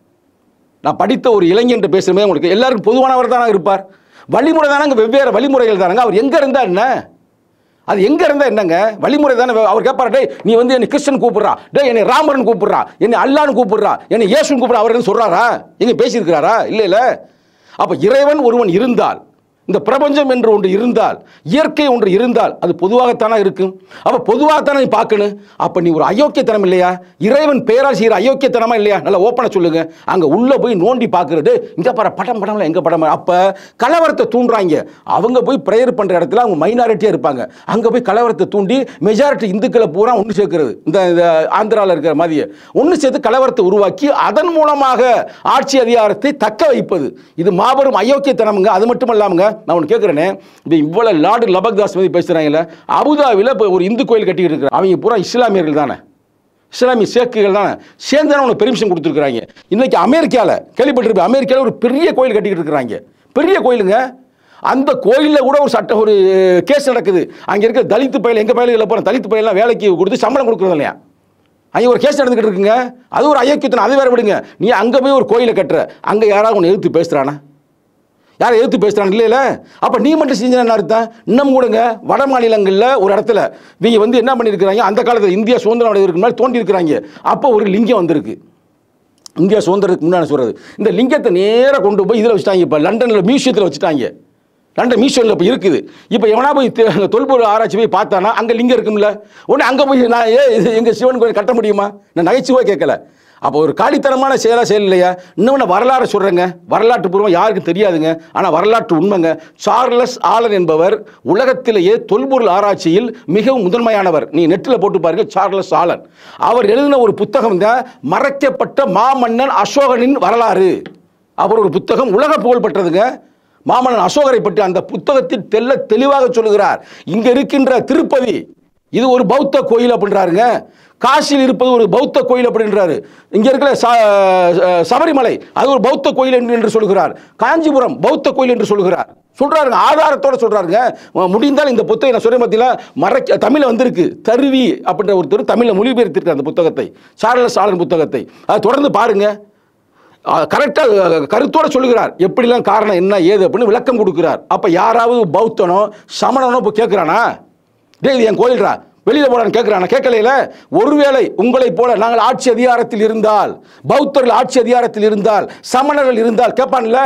நான் படித்த ஒரு இளைஞன் பேசுகிறமே உங்களுக்கு எல்லாருக்கும் பொதுவானவர் தானே இருப்பார் வழிமுறை தானங்க வெவ்வேறு வழிமுறைகள் தானங்க அவர் எங்கே இருந்தால் என்ன அது எங்கே இருந்தால் என்னங்க வழிமுறை தானே அவர் கேட்பார் டேய் நீ வந்து என்னை கிருஷ்ணன் கூப்பிட்றா டேய் என்னை ராமரன் கூப்பிட்றா என்னை அல்லான்னு கூப்பிட்றா என்னை இயேசுன்னு கூப்பிட்றா அவர் என்ன சொல்கிறாரா எங்கே பேசியிருக்கிறாரா இல்லை இல்லை அப்போ இறைவன் ஒருவன் இருந்தால் இந்த பிரபஞ்சம் என்று ஒன்று இருந்தால் இயற்கை ஒன்று இருந்தால் அது பொதுவாகத்தானே இருக்கும் அப்போ பொதுவாகத்தானே நீ பார்க்கணும் அப்போ நீ ஒரு அயோக்கியத்தனம் இல்லையா இறைவன் பெயரால் செய்கிற அயோக்கியத்தனமா இல்லையா நல்லா ஓப்பனாக சொல்லுங்க அங்கே உள்ளே போய் நோண்டி பார்க்கறது இங்கே பாரு படம் படம்ல எங்கே படம் அப்போ கலவரத்தை தூண்டுறாங்க அவங்க போய் ப்ரேயர் பண்ணுற இடத்துல அவங்க மைனாரிட்டியாக இருப்பாங்க அங்கே போய் கலவரத்தை தூண்டி மெஜாரிட்டி இந்துக்களை பூரா ஒன்று சேர்க்கிறது இந்த இந்த ஆந்திராவில் இருக்கிற மாதிரியே ஒன்று சேர்த்து கலவரத்தை உருவாக்கி அதன் மூலமாக ஆட்சி அதிகாரத்தை தக்க வைப்பது இது மாபெரும் அயோக்கியத்தனமுங்க அது மட்டும் இல்லாமங்க நான் ஒன்று கேட்குறேனே இப்போ இவ்வளோ லார்டு லபக்தாஸ் பற்றி பேசுகிறாங்கல்ல அபுதாபியில் இப்போ ஒரு இந்து கோயில் கட்டிக்கிட்டு இருக்கிறாங்க அவங்க பூரா இஸ்லாமியர்கள் தானே இஸ்லாமிய சேக்குகள் தானே சேர்ந்தானே உனக்கு பெர்மிஷன் கொடுத்துருக்குறாங்க இன்னைக்கு அமெரிக்காவில் கேள்விப்பட்டிருப்பேன் அமெரிக்காவில் ஒரு பெரிய கோயில் கட்டிக்கிட்டு இருக்கிறாங்க பெரிய கோயிலுங்க அந்த கோயிலில் கூட ஒரு சட்டம் ஒரு கேஸ் நடக்குது அங்கே இருக்க தலித்து பயில எங்கள் பயில போகிற தலித்து பயிலாம் வேலைக்கு கொடுத்து சம்பளம் கொடுக்குறது இல்லையா அங்கே ஒரு கேஸ் நடந்துக்கிட்டு இருக்குங்க அது ஒரு ஐயக்கியத்தனம் அது வேற விடுங்க நீ அங்கே போய் ஒரு கோயிலை கட்டுற அங்கே யாராவது உன்னை எதிர்த்து பேசுகிறானா யாரை எதிர்த்து பேசுகிறாங்க இல்லையில அப்போ நீ மட்டும் செஞ்ச என்ன அர்த்தம் இன்னும் கூடங்க வட மாநிலங்களில் ஒரு இடத்துல இவங்க வந்து என்ன பண்ணியிருக்கிறாங்க அந்த காலத்தில் இந்தியா சுதந்திரம் அடைவதற்கு முன்னாடி தோண்டி இருக்கிறாங்க அப்போ ஒரு லிங்கம் வந்திருக்கு இந்தியா சுதந்திரத்துக்கு முன்னாடி சொல்கிறது இந்த லிங்கத்தை நேராக கொண்டு போய் இதில் வச்சுட்டாங்க இப்போ லண்டனில் மியூசியத்தில் வச்சுட்டாங்க லண்டன் மியூசியமில் இப்போ இருக்குது இப்போ எவனா போய் தெ- அங்க தொல்பொருள் ஆராய்ச்சி போய் பார்த்தானா அங்கே லிங்கம் இருக்கும்ல உடனே அங்கே போய் நான் ஏ இது எங்கள் சிவன் கோயில் கட்ட முடியுமா நான் நகைச்சுவை கேட்கல அப்போ ஒரு காலித்தனமான செயலாக செயல் இல்லையா இன்னொன்று வரலாறு சொல்கிறேங்க வரலாற்று பூர்வம் யாருக்கும் தெரியாதுங்க ஆனால் வரலாற்று உண்மைங்க சார்லஸ் ஆலன் என்பவர் உலகத்திலேயே தொல்பொருள் ஆராய்ச்சியில் மிகவும் முதன்மையானவர் நீ நெட்டில் போட்டு பாருங்க சார்லஸ் ஆலன் அவர் எழுதின ஒரு புத்தகம் தான் மறைக்கப்பட்ட மாமன்னன் அசோகனின் வரலாறு அவர் ஒரு புத்தகம் உலக புகழ்பெற்றதுங்க மாமன்னன் அசோகரை பற்றி அந்த புத்தகத்தில் தெல்ல தெளிவாக சொல்லுகிறார் இங்க இருக்கின்ற திருப்பதி இது ஒரு பௌத்த கோயில் அப்படின்றாருங்க காசியில் இருப்பது ஒரு பௌத்த கோயில் அப்படின்றாரு இங்க இருக்கிற ச- சபரிமலை அது ஒரு பௌத்த கோயில் என்று என்று சொல்கிறார் காஞ்சிபுரம் பௌத்த கோயில் என்று சொல்கிறார் சொல்றாருங்க ஆதாரத்தோட சொல்றாருங்க அஹ் முடிந்தால் இந்த புத்தகம் நான் சொல்ல மத்தியில் மறைக்க தமிழில் வந்திருக்கு தருவி அப்படின்ற ஒருத்தர் தமிழில் மொழிபெயர்த்திருக்கார் அந்த புத்தகத்தை சார்லஸ் ஆலன் புத்தகத்தை அதை தொடர்ந்து பாருங்க கரெக்டாக கருத்தோட சொல்லுகிறார் எப்படிலாம் காரணம் என்ன ஏது அப்படின்னு விளக்கம் கொடுக்கிறார் அப்போ யாராவது பௌத்தனோ சமணனோ இப்போ கேட்குறானா டேய் இது என் கோயில்ரா வெளியில் போடான்னு கேட்குறானா கேட்கலையில ஒருவேளை உங்களைப் போல நாங்கள் ஆட்சி அதிகாரத்தில் இருந்தால் பௌத்தர்கள் ஆட்சி அதிகாரத்தில் இருந்தால் சமணர்கள் இருந்தால் கேட்பான்ல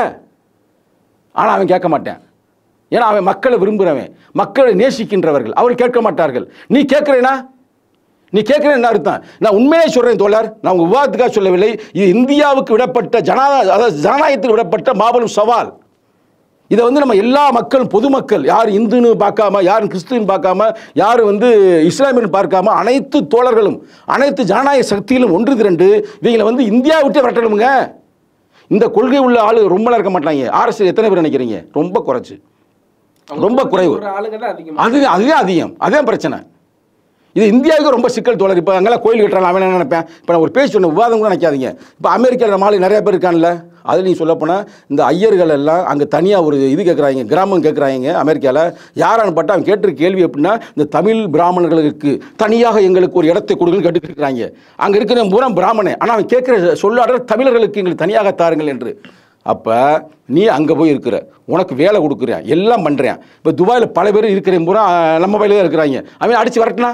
ஆனால் அவன் கேட்க மாட்டேன் ஏன்னா அவன் மக்களை விரும்புகிறவன் மக்களை நேசிக்கின்றவர்கள் அவர் கேட்க மாட்டார்கள் நீ கேட்குறேனா நீ கேட்குற என்ன அர்த்தம் நான் உண்மையே சொல்கிறேன் தோழர் நான் உங்கள் விவாதத்துக்காக சொல்லவில்லை இது இந்தியாவுக்கு விடப்பட்ட ஜனா அதாவது ஜனநாயகத்தில் விடப்பட்ட மாபெரும் சவால் இதை வந்து நம்ம எல்லா மக்களும் பொதுமக்கள் யார் இந்துன்னு பார்க்காம யாரும் கிறிஸ்துன்னு பார்க்காம யாரும் வந்து இஸ்லாமியன் பார்க்காம அனைத்து தோழர்களும் அனைத்து ஜனநாயக சக்தியிலும் ஒன்று திரண்டு இவங்களை வந்து இந்தியா விட்டு விரட்டணுங்க இந்த கொள்கை உள்ள ஆளு ரொம்பலாம் இருக்க மாட்டாங்க ஆர்எஸ் எத்தனை பேர் நினைக்கிறீங்க ரொம்ப குறைச்சு ரொம்ப குறைவு ஒரு ஆளுங்க தான் அதிகமா அது அதுவே அதிகம் அதே பிரச்சனை இது இந்தியாவுக்கு ரொம்ப சிக்கல் தோழர் இப்போ அங்கெல்லாம் கோயில் கட்டுறாங்க அவன் என்ன நினைப்பேன் இப்போ நான் ஒரு பேச்சு சொன்ன விவாதம் கூட நினைக்காதீங்க இப்போ அமெரிக்காவில் நம்ம ஆளு நிறைய பேர் இருக்கான்ல அதில் நீ சொல்லப்போனால் இந்த ஐயர்கள் எல்லாம் அங்கே தனியாக ஒரு இது கேட்குறாங்க கிராமம் கேட்குறாங்க அமெரிக்காவில் யாரான்னு பார்த்தா அவன் கேட்டிருக்க கேள்வி எப்படின்னா இந்த தமிழ் பிராமணர்களுக்கு தனியாக எங்களுக்கு ஒரு இடத்தை கொடுங்கன்னு கேட்டுட்டு இருக்கிறாங்க அங்கே இருக்கிற பூரா பிராமணன் ஆனால் அவன் கேட்குற சொல்லாடர் தமிழர்களுக்கு எங்களுக்கு தனியாக தாருங்கள் என்று அப்போ நீ அங்கே போய் இருக்கிற உனக்கு வேலை கொடுக்குறேன் எல்லாம் பண்ணுறேன் இப்போ துபாயில் பல பேர் இருக்கிற பூரா அஹ், நம்ம பயில தான் இருக்கிறாங்க அவன் அடித்து வரட்டினா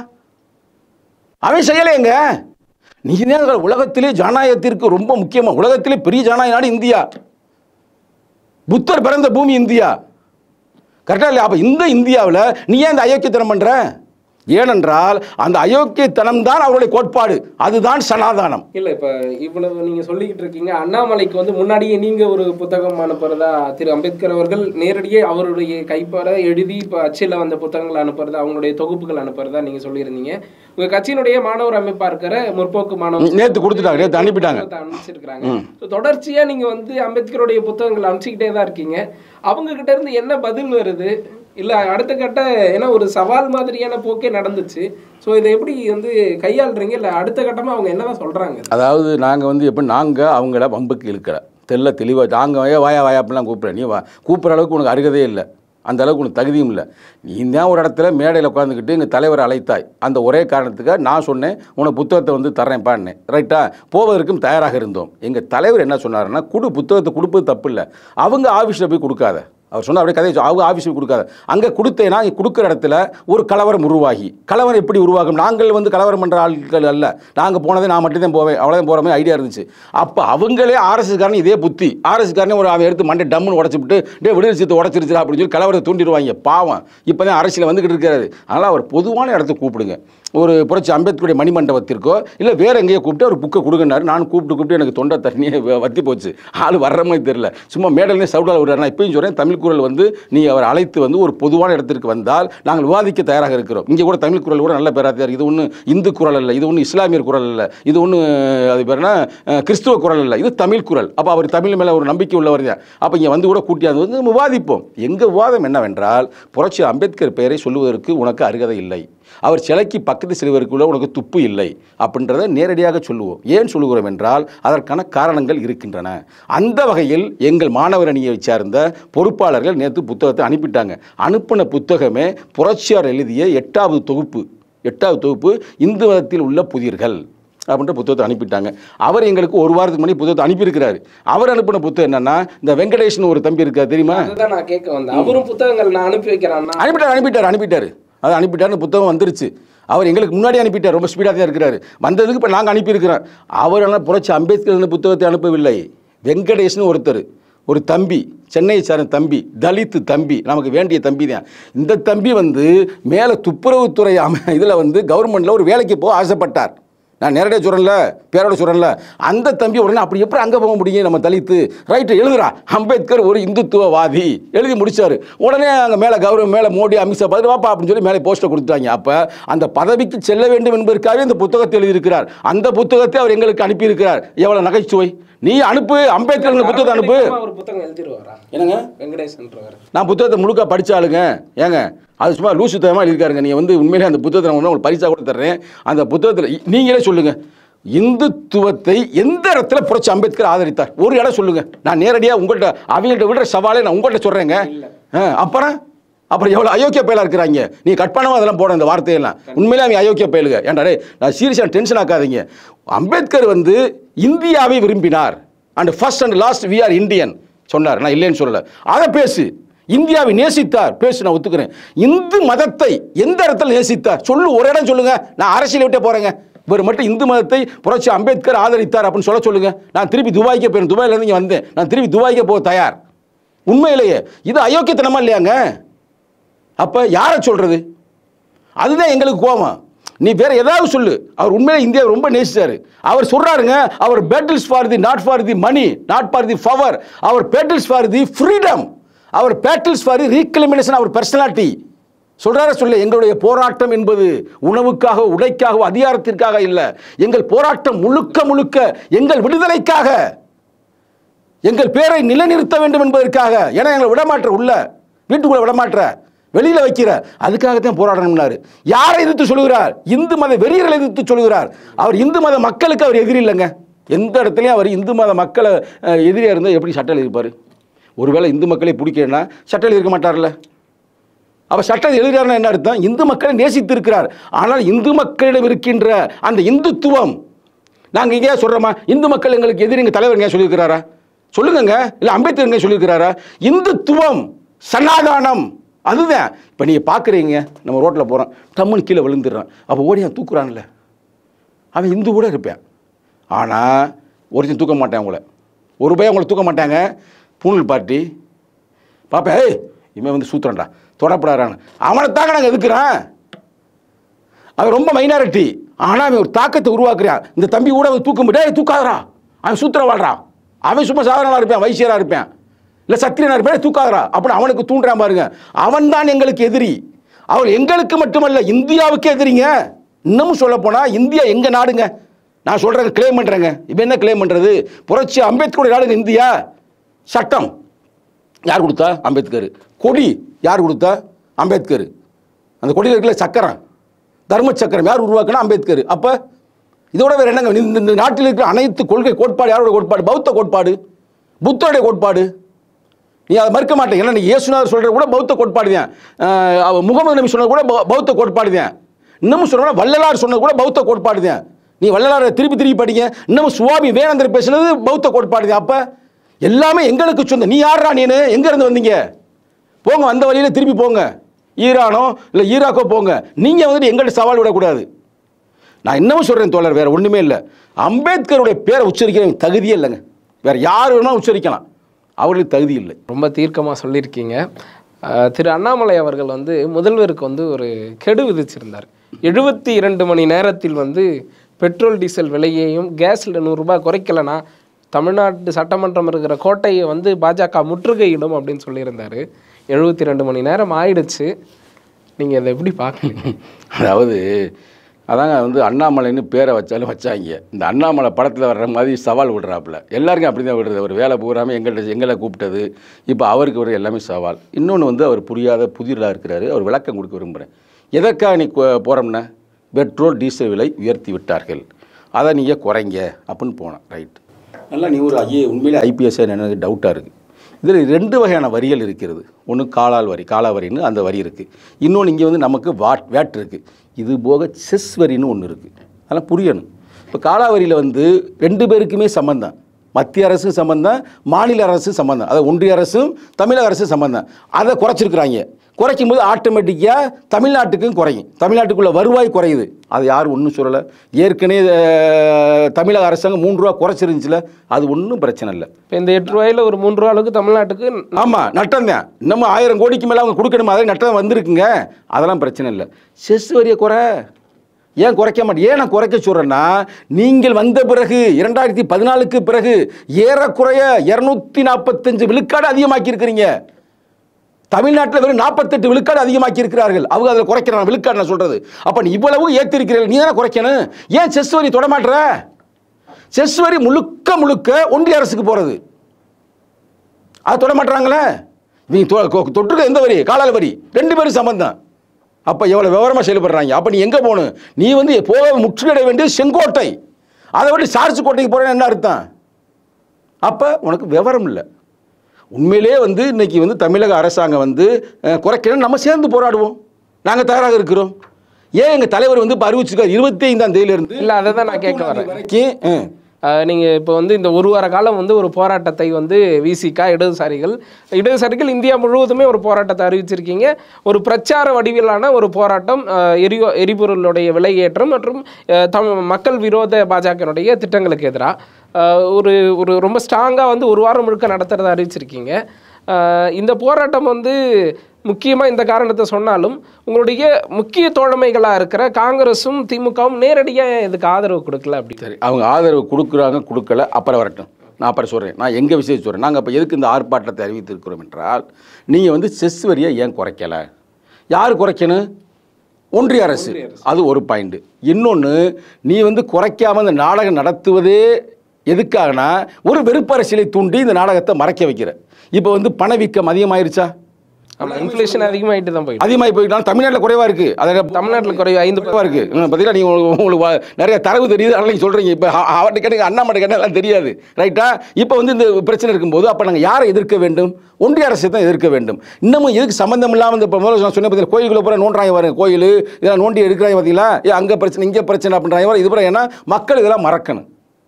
அவன் செய்யலைங்க நீ தான் உலகத்திலே ஜனநாயகத்திற்கு ரொம்ப முக்கியமாக உலகத்திலே பெரிய ஜனநாயக நாடு இந்தியா புத்தர் பிறந்த பூமி இந்தியா கரெக்டாக இல்லையா அப்போ இந்த இந்தியாவில் நீ ஏன் இந்த அயோக்கியத்தனம் பண்ணுற ஏனென்றால் அந்த அயோக்கியத்தனம் தான் அவருடைய கோட்பாடு அதுதான் சனாதானம் இல்ல இப்ப இவ்வளவு நீங்க சொல்லிக்கிட்டு இருக்கீங்க அண்ணாமலைக்கு வந்து முன்னாடியே நீங்க ஒரு புத்தகம் அனுப்புறதா திரு அம்பேத்கர் அவர்கள் நேரடியே அவருடைய கைப்பாட எழுதி இப்ப அச்சில வந்த புத்தகங்கள் அனுப்புறதா அவங்களுடைய தொகுப்புகள் அனுப்புறதா நீங்க சொல்லியிருந்தீங்க உங்க கட்சியினுடைய மாணவர் அமைப்பா இருக்கிற முற்போக்கு மாணவர் நேத்து கொடுத்துட்டாங்க, நேத்து அனுப்பிட்டாங்க. புத்தகத்தை அனுப்பிச்சிருக்காங்க So, தொடர்ச்சியா நீங்க வந்து அம்பேத்கருடைய புத்தகங்கள் அனுப்பிச்சுக்கிட்டே தான் இருக்கீங்க அவங்க கிட்ட இருந்து என்ன பதில் வருது இல்ல அடுத்த கட்ட ஏன்னா ஒரு சவால் மாதிரியான போக்கே நடந்துச்சு ஸோ இதை எப்படி வந்து கையாளுறீங்க இல்ல அடுத்த கட்டமா அவங்க என்னதான் சொல்றாங்க அதாவது நாங்கள் வந்து எப்படி நாங்கள் அவங்கள வம்புக்கு இழுக்கிற தெல்ல தெளிவாக நாங்கள் வாயா வாயா வாயா அப்படிலாம் கூப்பிட்றேன் நீ வா கூப்பிட்ற அளவுக்கு உனக்கு அருகதே இல்லை அந்த அளவுக்கு உனக்கு தகுதியும் இல்லை நீ தான் ஒரு இடத்துல மேடையில் உட்காந்துக்கிட்டு எங்கள் தலைவரை அழைத்தாய் அந்த ஒரே காரணத்துக்காக நான் சொன்னேன் உனக்கு புத்தகத்தை வந்து தர்றேன் பாடினேன் ரைட்டா போவதற்கும் தயாராக இருந்தோம் எங்கள் தலைவர் என்ன சொன்னாருன்னா குடு புத்தகத்தை கொடுப்பது தப்பு இல்லை அவங்க ஆஃபீஸில் போய் கொடுக்காத அவர் சொன்னார் அப்படியே கதையை சொ- அவங்க ஆஃபீஸுக்கு கொடுக்காத அங்கே கொடுத்தேன்னா இங்கே கொடுக்குற இடத்துல ஒரு கலவரம் உருவாகி கலவரம் எப்படி உருவாகும் நாங்கள் வந்து கலவரம் பண்ணுற ஆட்கள் அல்ல நாங்கள் போனதே நான் மட்டும் தான் போவேன் அவ்வளோதான் போகிற மாதிரி ஐடியா இருந்துச்சு அப்போ அவங்களே ஆர்எஸ்காரன் இதே புத்தி ஆர்எஸ்காரனே ஒரு அவன் எடுத்து மண்டை டம்முன்னு உடச்சிவிட்டு டே விடுதலை உடச்சிருச்சு அப்படின்னு சொல்லி கலவரத்தை தூண்டிடுவாங்க பாவம் இப்போ தான் அரசியல் வந்துக்கிட்டு இருக்காரு அதனால் அவர் பொதுவான இடத்துக்கு கூப்பிடுங்க ஒரு புரட்சி அம்பேத்கருடைய மணிமண்டபத்திற்கோ இல்லை வேற எங்கேயோ கூப்பிட்டு அவர் புக்கை கொடுங்கன்னாரு நான் கூப்பிட்டு கூப்பிட்டு எனக்கு தொண்டை தண்ணியே வ- வத்தி போச்சு ஆள் வர்ற மாதிரி தெரியல சும்மா மேடலே சவுடால் விடுறாரு நான் இப்பயும் சொல்கிறேன் தமிழ் குரல் வந்து நீ அவர் அழைத்து வந்து ஒரு பொதுவான இடத்திற்கு வந்தால் நாங்கள் விவாதிக்க தயாராக இருக்கிறோம் இங்கே கூட தமிழ் குரல் கூட நல்ல பேராத்தியா இருக்குது இது ஒன்றும் இந்து குரல் அல்ல இது ஒன்றும் இஸ்லாமியர் குரல் அல்ல இது ஒன்றும் அது பேர் என்ன அஹ், கிறிஸ்துவ குரல் அல்ல இது தமிழ் குரல் அப்போ அவர் தமிழ் மேலே ஒரு நம்பிக்கை உள்ளவர் தான் அப்போ இங்கே வந்து கூட கூட்டியாந்து வந்து விவாதிப்போம் எங்கள் விவாதம் என்னவென்றால் புரட்சி அம்பேத்கர் பெயரை சொல்லுவதற்கு உனக்கு அருகதை இல்லை அவர் சிலைக்கு பக்கத்து செல்வதற்குள்ள உனக்கு துப்பு இல்லை அப்படின்றத நேரடியாக சொல்லுவோம் ஏன் சொல்லுகிறோம் என்றால் அதற்கான காரணங்கள் இருக்கின்றன அந்த வகையில் எங்கள் மாணவர் அணியை சார்ந்த பொறுப்பாளர்கள் நேற்று புத்தகத்தை அனுப்பிட்டாங்க அனுப்பின புத்தகமே புரட்சியார் எழுதிய எட்டாவது தொகுப்பு எட்டாவது தொகுப்பு இந்து மதத்தில் உள்ள புதிர்கள் அப்படின்ற புத்தகத்தை அனுப்பிட்டாங்க அவர் எங்களுக்கு ஒரு வாரத்துக்கு முன்னாடி புத்தகத்தை அனுப்பியிருக்கிறாரு அவர் அனுப்பின புத்தகம் என்னன்னா இந்த வெங்கடேஷ்னு ஒரு தம்பி இருக்கா தெரியுமா அதுதான் நான் கேட்க வந்தேன் அவரும் புத்தகங்கள் நான் அனுப்பி வைக்கிறேன்னா அனுப்பிட்டார் அனுப்பிட்டார் அனுப்பிட்டார் அது அனுப்பிட்டாருன்னு புத்தகம் வந்துருச்சு அவர் எங்களுக்கு முன்னாடி அனுப்பிட்டார் ரொம்ப ஸ்பீடாக தான் இருக்கிறாரு வந்ததுக்கு இப்போ நாங்கள் அனுப்பியிருக்கிறோம் அவர் ஆனால் புரட்சி அம்பேத்கர் இந்த புத்தகத்தை அனுப்பவில்லை வெங்கடேஷ்னு ஒருத்தர் ஒரு தம்பி சென்னையை சார்ந்த தம்பி தலித்து தம்பி நமக்கு வேண்டிய தம்பி தான் இந்த தம்பி வந்து மேலே துப்புரவுத்துறை அம இதில் வந்து கவர்மெண்ட்டில் ஒரு வேலைக்கு போக ஆசைப்பட்டார் நான் நேரடியாக சொல்கிறேன்ல பேரோட சொல்கிறேன்ல அந்த தம்பி உடனே அப்படி எப்படி அங்கே போக முடியும் நம்ம தலித்து ரைட்டு எழுதுறா அம்பேத்கர் ஒரு இந்துத்துவவாதி எழுதி முடிச்சாரு உடனே அங்கே மேலே கௌரவம் மேலே மோடி அமித்ஷா பதில் வாப்பா அப்படின்னு சொல்லி மேலே போஸ்ட்டை கொடுத்தாங்க அப்போ அந்த பதவிக்கு செல்ல வேண்டும் என்பதற்காகவே இந்த புத்தகத்தை எழுதியிருக்கிறார் அந்த புத்தகத்தை அவர் எங்களுக்கு அனுப்பியிருக்கிறார் எவ்வளோ நகைச்சுவை நீ அனுப்பு அம்பேத்கர் இந்த புத்தகத்தை அனுப்பு அறவழிப்பா ஒரு புத்தகம் எழுதிருவாரா என்னங்க வெங்கடேசன்றவர் நான் புத்தகத்தை முழுக்க படிச்சாளுங்க ஏங்க அது சும்மா லூசு தயமாக எழுதியிருக்காருங்க நீங்கள் வந்து உண்மையிலே அந்த புத்தகத்தை நான் உங்களுக்கு பரிசா கூட தர்றேன் அந்த புத்தகத்தில் இ- நீங்களே சொல்லுங்கள் இந்துத்துவத்தை எந்த இடத்துல புரட்சி அம்பேத்கர் ஆதரித்தார் ஒரு இடம் சொல்லுங்க நான் நேரடியாக உங்கள்கிட்ட அவங்கள்ட்ட விடுற சவாலே நான் உங்கள்கிட்ட சொல்கிறேங்க அப்புறம் அப்புறம் எவ்வளோ அயோக்கிய பயலாக இருக்கிறாங்க நீ கற்பனமாக அதெல்லாம் போட இந்த வார்த்தையெல்லாம் உண்மையிலே அவங்க அயோக்கிய பயலுங்க ஏன்டா டேய் நான் சீரியஸாக டென்ஷன் ஆக்காதீங்க அம்பேத்கர் வந்து இந்தியாவை விரும்பினார் and first and last we are Indian சொன்னார் நான் இல்லைன்னு சொல்லல அதை பேசு இந்தியாவை நேசித்தார் பேசு நான் ஒத்துக்கிறேன் இந்து மதத்தை எந்த இடத்துல நேசித்தார் சொல்லு ஒரு இடம் சொல்லுங்க நான் அரசியல் விட்டே போறேங்க இவர் மட்டும் இந்து மதத்தை புரட்சி அம்பேத்கர் ஆதரித்தார் அப்படின்னு சொல்ல சொல்லுங்க நான் திருப்பி துபாய்க்கே போயிடும் துபாயிலேருந்து இங்கே வந்தேன் நான் திருப்பி துபாய்க்கே போக தயார் உண்மையிலேயே இது அயோக்கியத்தனமா இல்லையாங்க அப்போ யாரை சொல்றது அதுதான் எங்களுக்கு கோபம் நீ வேற ஏதாவது சொல்லு அவர் உண்மையிலே இந்தியாவை ரொம்ப நேசிச்சாரு அவர் சொல்றாருங்க அவர் battles for the not for the money not for the power அவர் பேட்டில்ஸ் ஃபார் தி ஃப்ரீடம் அவர் பேட்டில்ஸ் ஃபார் தி ரீக்லிமினேஷன் அவர் பர்சனாலிட்டி சொல்றாரு சொல்ல எங்களுடைய போராட்டம் என்பது உணவுக்காக உடைக்காக அதிகாரத்திற்காக இல்லை எங்கள் போராட்டம் முழுக்க முழுக்க எங்கள் விடுதலைக்காக எங்கள் பேரை நிலைநிறுத்த வேண்டும் என்பதற்காக ஏன்னா எங்களை விடமாற்ற உள்ள வீட்டுக்குள்ள விடமாற்ற வெளியில வைக்கிற அதுக்காகத்தான் போராடணும்னாரு யாரை எதிர்த்து சொல்லுகிறார் இந்து மத வெறியர்களை எதிர்த்து சொல்லுகிறார் அவர் இந்து மத மக்களுக்கு அவர் எதிரி இல்லைங்க எந்த இடத்துலையும் அவர் இந்து மத மக்களை அஹ், எதிரியா இருந்தால் எப்படி சட்டம் எழுதிப்பார் ஒருவேளை இந்து மக்களை பிடிக்கலன்னா சட்டம் எழுதியிருக்க மாட்டார்ல அவர் சட்டம் எழுதுகிறார்னா என்ன அர்த்தம் இந்து மக்களை நேசித்திருக்கிறார் ஆனால் இந்து மக்களிடம் இருக்கின்ற அந்த இந்துத்துவம் நாங்கள் எங்கேயா சொல்கிறோமா இந்து மக்கள் எங்களுக்கு எதிரி எங்கள் தலைவர் எங்கேயா சொல்லியிருக்கிறாரா சொல்லுங்கங்க இல்லை அம்பேத்கர் எங்கேயா சொல்லியிருக்கிறாரா இந்துத்துவம் சனாதானம் அதுதான் இப்போ நீங்கள் பார்க்குறீங்க நம்ம ரோட்டில் போகிறோம் டம்முன்னு கீழே விழுந்துடுறான் அப்போ ஓடி அவன் தூக்குறான்ல அவன் இந்து கூட இருப்பேன் ஆனால் ஒருத்தன் தூக்க மாட்டான் உங்களை ஒரு பையன் உங்களை தூக்க மாட்டாங்க பூணல் பார்ட்டி பாப்பா ஏய் இவன் வந்து சூத்திரன்டா தொடப்படாரான்னு அவனை தாங்க நாங்கள் எதுக்குறான் அவன் ரொம்ப மைனாரிட்டி ஆனால் அவன் ஒரு தாக்கத்தை உருவாக்குறான் இந்த தம்பி கூட அவன் தூக்க முடியாது தூக்காதரா அவன் சூத்திர வாழ்றான் அவன் சும்மா சாதாரணமாக இருப்பான் வைசியராக இருப்பான் இல்லை சத்திரியனாக இருப்பான் தூக்காதரா அப்படி அவனுக்கு தூண்டுறான் பாருங்க அவன் தான் எங்களுக்கு எதிரி அவள் எங்களுக்கு மட்டுமல்ல இந்தியாவுக்கு எதிரிங்க இன்னமும் சொல்ல போனால் இந்தியா எங்க நாடுங்க நான் சொல்கிறேங்க கிளைம் பண்ணுறேங்க இப்போ என்ன கிளைம் பண்ணுறது புரட்சி அம்பேத்கருடைய நாடுங்க இந்தியா சட்டம் யார் கொடுத்தா அம்பேத்கர் கொடி யார் கொடுத்தா அம்பேத்கர் அந்த கொடியில் இருக்கிற சக்கரம் தர்ம சக்கரம் யார் உருவாக்குனா அம்பேத்கர் அப்போ இதோட வேறு என்னங்க இந்த இந்த நாட்டில் இருக்கிற அனைத்து கொள்கை கோட்பாடு யாரோட கோட்பாடு பௌத்த கோட்பாடு புத்தருடைய கோட்பாடு நீ அதை மறுக்க மாட்டேன் ஏன்னா நீ இயேசுநாதர் சொல்கிற கூட பௌத்த கோட்பாடு தான் அஹ் அவ முகமது நபி சொன்னது கூட பௌ- பௌத்த கோட்பாடு தான் இன்னமும் சொல்லணும் வள்ளலார் சொன்னது கூட பௌத்த கோட்பாடு தான் நீ வள்ளலாரை திருப்பி திருப்பி படிங்க இன்னமும் சுவாமி வேணாந்தர் பேசுனது பௌத்த கோட்பாடு தான் அப்போ எல்லாமே எங்களுக்கு சொந்த நீ யாரா நீனு எங்க இருந்து வந்தீங்க போங்க வந்த வழியில திருப்பி போங்க ஈரானோ இல்லை ஈராக்கோ போங்க நீங்கள் வந்துட்டு எங்கள்கிட்ட சவால் விடக்கூடாது நான் இன்னமும் சொல்கிறேன் தோழர் வேற ஒன்றுமே இல்லை அம்பேத்கருடைய பேரை உச்சரிக்கிற தகுதியே இல்லைங்க வேற யார் வேணாலும் உச்சரிக்கலாம் அவர்களுக்கு தகுதி இல்லை ரொம்ப தீர்க்கமாக சொல்லியிருக்கீங்க அஹ், திரு அண்ணாமலை அவர்கள் வந்து முதல்வருக்கு வந்து ஒரு கெடு விதிச்சிருந்தார் எழுபத்தி இரண்டு மணி நேரத்தில் வந்து பெட்ரோல் டீசல் விலையையும் கேஸில் நூறுரூபா குறைக்கலனா தமிழ்நாட்டு சட்டமன்றம் இருக்கிற கோட்டையை வந்து பாஜக முற்றுகையிடும் அப்படின்னு சொல்லியிருந்தாரு எழுபத்தி ரெண்டு மணி நேரம் ஆயிடுச்சு நீங்கள் இதை எப்படி பார்க்குறீங்க அதாவது அதாங்க வந்து அண்ணாமலைன்னு பேரை வச்சாலும் வச்சாங்க இந்த அண்ணாமலை படத்தில் வர்ற மாதிரி சவால் விடுறாப்புல எல்லாருக்கும் அப்படி தான் விடுறது ஒரு வேலை பூராமல் எங்கள்கிட்ட எங்களை கூப்பிட்டது இப்போ அவருக்கு ஒரு எல்லாமே சவால் இன்னொன்று வந்து அவர் புரியாத புதிராக இருக்கிறாரு அவர் விளக்கம் கொடுக்க விரும்புகிறேன் எதற்காக நீ கொ- போறோம்னா பெட்ரோல் டீசல் விலை உயர்த்தி விட்டார்கள் அதை நீங்கள் குறைங்க அப்படின்னு போனேன் ரைட் நல்லா நீ ஒரு ஐஏ உண்மையிலே ஐபிஎஸ் எனக்கு டவுட்டாக இருக்குது இதில் ரெண்டு வகையான வரிகள் இருக்கிறது ஒன்று காலால் வரி காலா வரின்னு அந்த வரி இருக்குது இன்னொன்று இங்கே வந்து நமக்கு வாட் வேட் இருக்குது இது போக செஸ் வரின்னு ஒன்று இருக்குது அதெல்லாம் புரியணும் இப்போ காலா வரியில் வந்து ரெண்டு பேருக்குமே சம்பந்தம் மத்திய அரசு சம்பந்தம் மாநில அரசு சம்பந்தம் அதாவது ஒன்றிய அரசும் தமிழக அரசு சம்பந்தம் அதை குறைச்சிருக்கிறாங்க குறைக்கும் போது ஆட்டோமேட்டிக்காக தமிழ்நாட்டுக்கும் குறையும் தமிழ்நாட்டுக்குள்ள வருவாய் குறையுது அது யாரும் ஒன்றும் சொல்லலை ஏற்கனவே அஹ், தமிழக அரசாங்கம் மூன்று ரூபா குறைச்சிருந்துச்சுல அது ஒன்றும் பிரச்சனை இல்லை இப்போ இந்த எட்டு ரூபாயில ஒரு மூன்று ரூபா அளவுக்கு தமிழ்நாட்டுக்கு ஆமாம் நட்டம் தான் இன்னமும் ஆயிரம் கோடிக்கு மேலே அவங்க கொடுக்கணும் அதே நட்டம் வந்திருக்குங்க அதெல்லாம் பிரச்சனை இல்லை செஸ் வரியை குறை ஏன் குறைக்க மாட்டேன் ஏன் நான் குறைக்க சொல்கிறேன்னா நீங்கள் வந்த பிறகு இரண்டாயிரத்தி பதினாலுக்கு பிறகு ஏறக்குறைய இரநூத்தி நாற்பத்தஞ்சு விழுக்காடு அதிகமாக்கி இருக்கிறீங்க தமிழ்நாட்டில் வெறும் நாற்பத்தெட்டு விழுக்காடு அதிகமாக்கி இருக்கிறார்கள் அவங்க அதில் குறைக்கிறாங்க விழுக்காடு நான் சொல்கிறது அப்போ நீ இவ்வளவு ஏற்றிருக்கிறீர்கள் நீ தானே குறைக்கணும் ஏன் செஸ் வரி தொடமாட்டுற செஸ் வரி முழுக்க முழுக்க ஒன்றிய அரசுக்கு போகிறது அது தொட மாட்டாங்களே நீ தொ- கொ- தொட்டிருக்க எந்த வரி காலால வரி ரெண்டு பேரும் சம்பந்தம் அப்போ எவ்வளோ விவரமாக செயல்படுறாங்க அப்போ நீ எங்கே போகணும் நீ வந்து போக முற்றுகையிட வேண்டியது செங்கோட்டை அதை விட்டு சார்ஜ் கோட்டைக்கு போகிறேன்னு என்ன அர்த்தம் அப்போ உனக்கு விவரம் இல்லை உண்மையிலே வந்து இன்னைக்கு வந்து தமிழக அரசாங்கம் வந்து அஹ், குறைக்கணும்னு நம்ம சேர்ந்து போராடுவோம் நாங்கள் தயாராக இருக்கிறோம் ஏன் எங்கள் தலைவர் வந்து இப்போ அறிவிச்சிருக்காரு இருபத்தி ஐந்தாம் தேதியிலிருந்து இல்லை அதை தான் நான் கேட்க வரேன் வரைக்கும் அஹ், ஆஹ் நீங்க இப்போ வந்து இந்த ஒரு வார காலம் வந்து ஒரு போராட்டத்தை வந்து விசிகா இடதுசாரிகள் இடதுசாரிகள் இந்தியா முழுவதுமே ஒரு போராட்டத்தை அறிவிச்சிருக்கீங்க ஒரு பிரச்சார வடிவிலான ஒரு போராட்டம் ஆஹ் எரியோ எரிபொருளுடைய விலை ஏற்றம் மற்றும் ஆஹ் தமிழ் மக்கள் விரோத பாஜகனுடைய திட்டங்களுக்கு எதிராக ஒரு ஒரு ரொம்ப ஸ்ட்ராங்காக வந்து ஒரு வாரம் முழுக்க நடத்துறதை அறிவிச்சிருக்கீங்க ஆஹ் இந்த போராட்டம் வந்து முக்கியமாக இந்த காரணத்தை சொன்னாலும் உங்களுடைய முக்கிய தோழமைகளாக இருக்கிற காங்கிரஸும் திமுகவும் நேரடியாக இதுக்கு ஆதரவு கொடுக்கல அப்படி சரி அவங்க ஆதரவு கொடுக்குறாங்க கொடுக்கல அப்புறம் வரட்டும் நான் அப்புறம் சொல்கிறேன் நான் எங்கள் விஷயம் சொல்கிறேன் நாங்கள் அப்போ எதுக்கு இந்த ஆர்ப்பாட்டத்தை அறிவித்திருக்கிறோம் என்றால் நீங்கள் வந்து செஸ் வரியை ஏன் குறைக்கலை யார் குறைக்கணும் ஒன்றிய அரசு அது ஒரு பாயிண்ட் இன்னொன்று நீ வந்து குறைக்காம இந்த நாடகம் நடத்துவதே எதுக்காகனா ஒரு வெறுப்பரசியலை தூண்டி இந்த நாடகத்தை மறைக்க வைக்கிற இப்போ வந்து பணவீக்கம் அதிகமாயிருச்சா ஆமாம் இன்ஃப்ளேஷன் அதிகமாகிட்டு தான் போயிட்டு அதிகமாகி போயிட்டாலும் தமிழ்நாட்டில் குறைவாக இருக்குது அதை தமிழ்நாட்டில் குறைவு ஐந்து குறைவாக இருக்குது பார்த்தீங்கன்னா நீங்கள் உங்களுக்கு உங்களுக்கு வா- நிறைய தரவு தெரியுது அதெல்லாம் நீங்கள் சொல்கிறீங்க இப்போ அவர்கிட்ட கேட்டுங்க அண்ணாமட்ட கேட்டால் எல்லாம் தெரியாது ரைட்டா இப்போ வந்து இந்த பிரச்சனை இருக்கும்போது அப்போ நாங்கள் யாரை எதிர்க்க வேண்டும் ஒன்றிய அரசை தான் எதிர்க்க வேண்டும் இன்னமும் எதுக்கு சம்மந்தம் இல்லாமல் இந்த இப்போ முதல்ல நான் சொன்ன பார்த்தீங்கன்னா கோயிலுக்குள்ள பூரா நோண்டுறாங்க பாருங்க கோயில் இதெல்லாம் நோண்டி எடுக்கிறாங்க பார்த்தீங்களா ஏ அங்கே பிரச்சனை இங்கே பிரச்சனை அப்படின்றாங்க பாரு. இது பூரா ஏன்னா மக்கள் இதெல்லாம் மறக்கணும்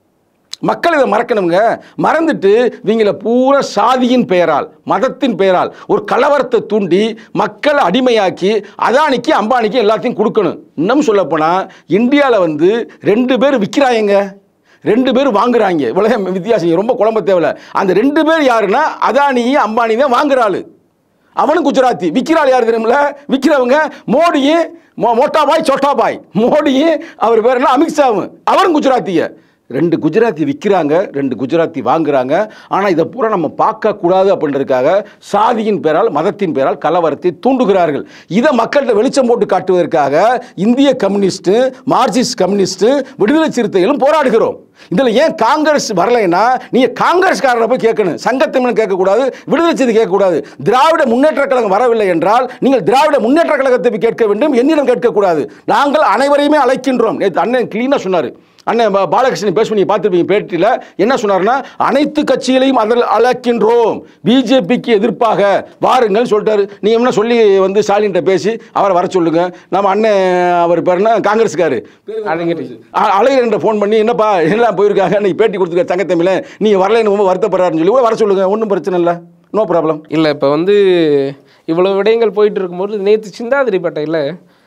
மக்கள் இதை மறக்கணுங்க மறந்துட்டு இவங்கள பூரா சாதியின் பெயரால் மதத்தின் பெயரால் ஒரு கலவரத்தை தூண்டி மக்களை அடிமையாக்கி அதானிக்கு அம்பானிக்கு எல்லாத்தையும் கொடுக்கணும் இன்னும் சொல்லப்போனால் இந்தியாவில் வந்து ரெண்டு பேர் விற்கிறாங்க ரெண்டு பேர் வாங்குறாங்க இவ்வளோ வித்தியாசம் ரொம்ப குழம்ப தேவையில்ல அந்த ரெண்டு பேர் யாருன்னா அதானியும் அம்பானி தான் வாங்குறாள் அவனும் குஜராத்தி விற்கிறாள் யார் தெரியுமில்ல விற்கிறவங்க மோடியும் மோ மோட்டாபாய் சோட்டாபாய் மோடியும் அவர் பேர் என்ன அமித்ஷாவும் அவரும் குஜராத்திய ரெண்டு குஜராத்தி விற்கிறாங்க ரெண்டு குஜராத்தி வாங்குறாங்க ஆனால் இதை பூரா நம்ம பார்க்கக்கூடாது அப்படின்றதுக்காக சாதியின் பேரால் மதத்தின் பேரால் கலவரத்தை தூண்டுகிறார்கள் இதை மக்கள்கிட்ட வெளிச்சம் போட்டு காட்டுவதற்காக இந்திய கம்யூனிஸ்ட்டு மார்க்சிஸ்ட் கம்யூனிஸ்ட்டு விடுதலை சிறுத்தைகளும் போராடுகிறோம் இதில் ஏன் காங்கிரஸ் வரலைன்னா நீங்கள் காங்கிரஸ்காரரை போய் கேட்கணும் சங்கத்தமிழன் கேட்கக்கூடாது விடுதலை செய்தி கேட்கக்கூடாது திராவிட முன்னேற்ற கழகம் வரவில்லை என்றால் நீங்கள் திராவிட முன்னேற்ற கழகத்தை போய் கேட்க வேண்டும் என்னிடம் கேட்கக்கூடாது நாங்கள் அனைவரையுமே அழைக்கின்றோம் நேற்று அண்ணன் கிளீனாக சொன்னார் அண்ணன் பா- பாலகிருஷ்ணன் பேசுவ நீங்கள் பார்த்துருப்பீங்க பேட்டியில் என்ன சொன்னார்னா அனைத்து கட்சிகளையும் அதில் அழைக்கின்றோம் பிஜேபிக்கு எதிர்ப்பாக வாருங்கள் சொல்லிட்டாரு நீ என்ன சொல்லி வந்து ஸ்டாலின்கிட்ட பேசி அவரை வர சொல்லுங்க நம்ம அண்ணன் அவர் பேருனா காங்கிரஸ்காரு அழகிரி அழகிரன் ஃபோன் பண்ணி என்னப்பா எல்லாம் போயிருக்காங்க நீ பேட்டி கொடுத்துருக்க தங்கத்தமிழ நீ வரலைன்னு ரொம்ப வருத்தப்படுறாருன்னு சொல்லி கூட வர சொல்லுங்க ஒன்றும் பிரச்சனை இல்லை நோ ப்ராப்ளம் இல்லை இப்போ வந்து இவ்வளோ விடயங்கள் போயிட்டு இருக்கும்போது நேற்று சிந்தாதிரிப்பேட்டையில்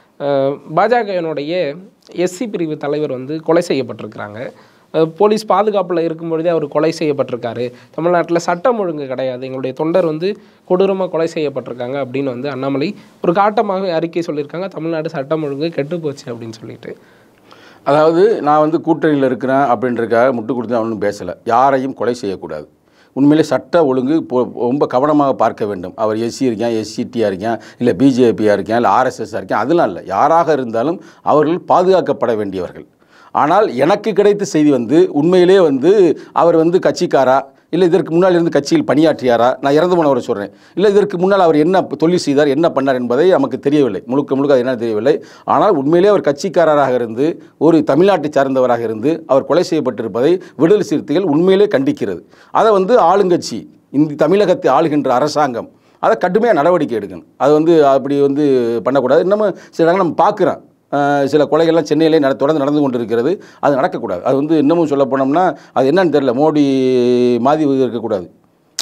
பாஜகவினுடைய எஸ்சி பிரிவு தலைவர் வந்து கொலை செய்யப்பட்டிருக்கிறாங்க அஹ், போலீஸ் பாதுகாப்பில் இருக்கும் பொழுதே அவர் கொலை செய்யப்பட்டிருக்காரு தமிழ்நாட்டில் சட்டம் ஒழுங்கு கிடையாது எங்களுடைய தொண்டர் வந்து கொடூரமாக கொலை செய்யப்பட்டிருக்காங்க அப்படின்னு வந்து அண்ணாமலை ஒரு காட்டமாக அறிக்கை சொல்லியிருக்காங்க தமிழ்நாடு சட்டம் ஒழுங்கு கெட்டு போச்சு அப்படின்னு சொல்லிட்டு அதாவது நான் வந்து கூட்டணியில் இருக்கிறேன் அப்படின்றதுக்காக முட்டு கொடுத்து அவனும் பேசலை யாரையும் கொலை செய்யக்கூடாது உண்மையிலே சட்ட ஒழுங்கு இப்போ ரொம்ப கவனமாக பார்க்க வேண்டும் அவர் எஸ்சி இருக்கேன் எஸ்சிடியாக இருக்கேன் இல்லை பிஜேபியாக இருக்கேன் இல்லை ஆர்எஸ்எஸ்ஸாக இருக்கேன் அதெல்லாம் இல்லை யாராக இருந்தாலும் அவர்கள் பாதுகாக்கப்பட வேண்டியவர்கள் ஆனால் எனக்கு கிடைத்த செய்தி வந்து உண்மையிலே வந்து அவர் வந்து கட்சிக்காரா இல்லை இதற்கு முன்னால் இருந்து கட்சியில் பணியாற்றியாரா நான் இறந்து போனவரை சொல்கிறேன் இல்லை இதற்கு முன்னால் அவர் என்ன தொழில் செய்தார் என்ன பண்ணார் என்பதை நமக்கு தெரியவில்லை முழுக்க முழுக்க அது என்ன தெரியவில்லை ஆனால் உண்மையிலே அவர் கட்சிக்காரராக இருந்து ஒரு தமிழ்நாட்டை சார்ந்தவராக இருந்து அவர் கொலை செய்யப்பட்டிருப்பதை விடுதலை சிறுத்தைகள் உண்மையிலே கண்டிக்கிறது அதை வந்து ஆளுங்கட்சி இந்த தமிழகத்தை ஆளுகின்ற அரசாங்கம் அதை கடுமையாக நடவடிக்கை எடுக்கணும் அது வந்து அப்படி வந்து பண்ணக்கூடாது இன்னமும் சில இடங்கள் நம்ம பார்க்குறோம் அஹ் சில கொலைகள்லாம் சென்னையிலே நட தொடர்ந்து நடந்து கொண்டு இருக்கிறது அது நடக்கக்கூடாது அது வந்து இன்னமும் சொல்ல போனோம்னா அது என்னன்னு தெரியல மோடி மாதிரி இருக்கக்கூடாது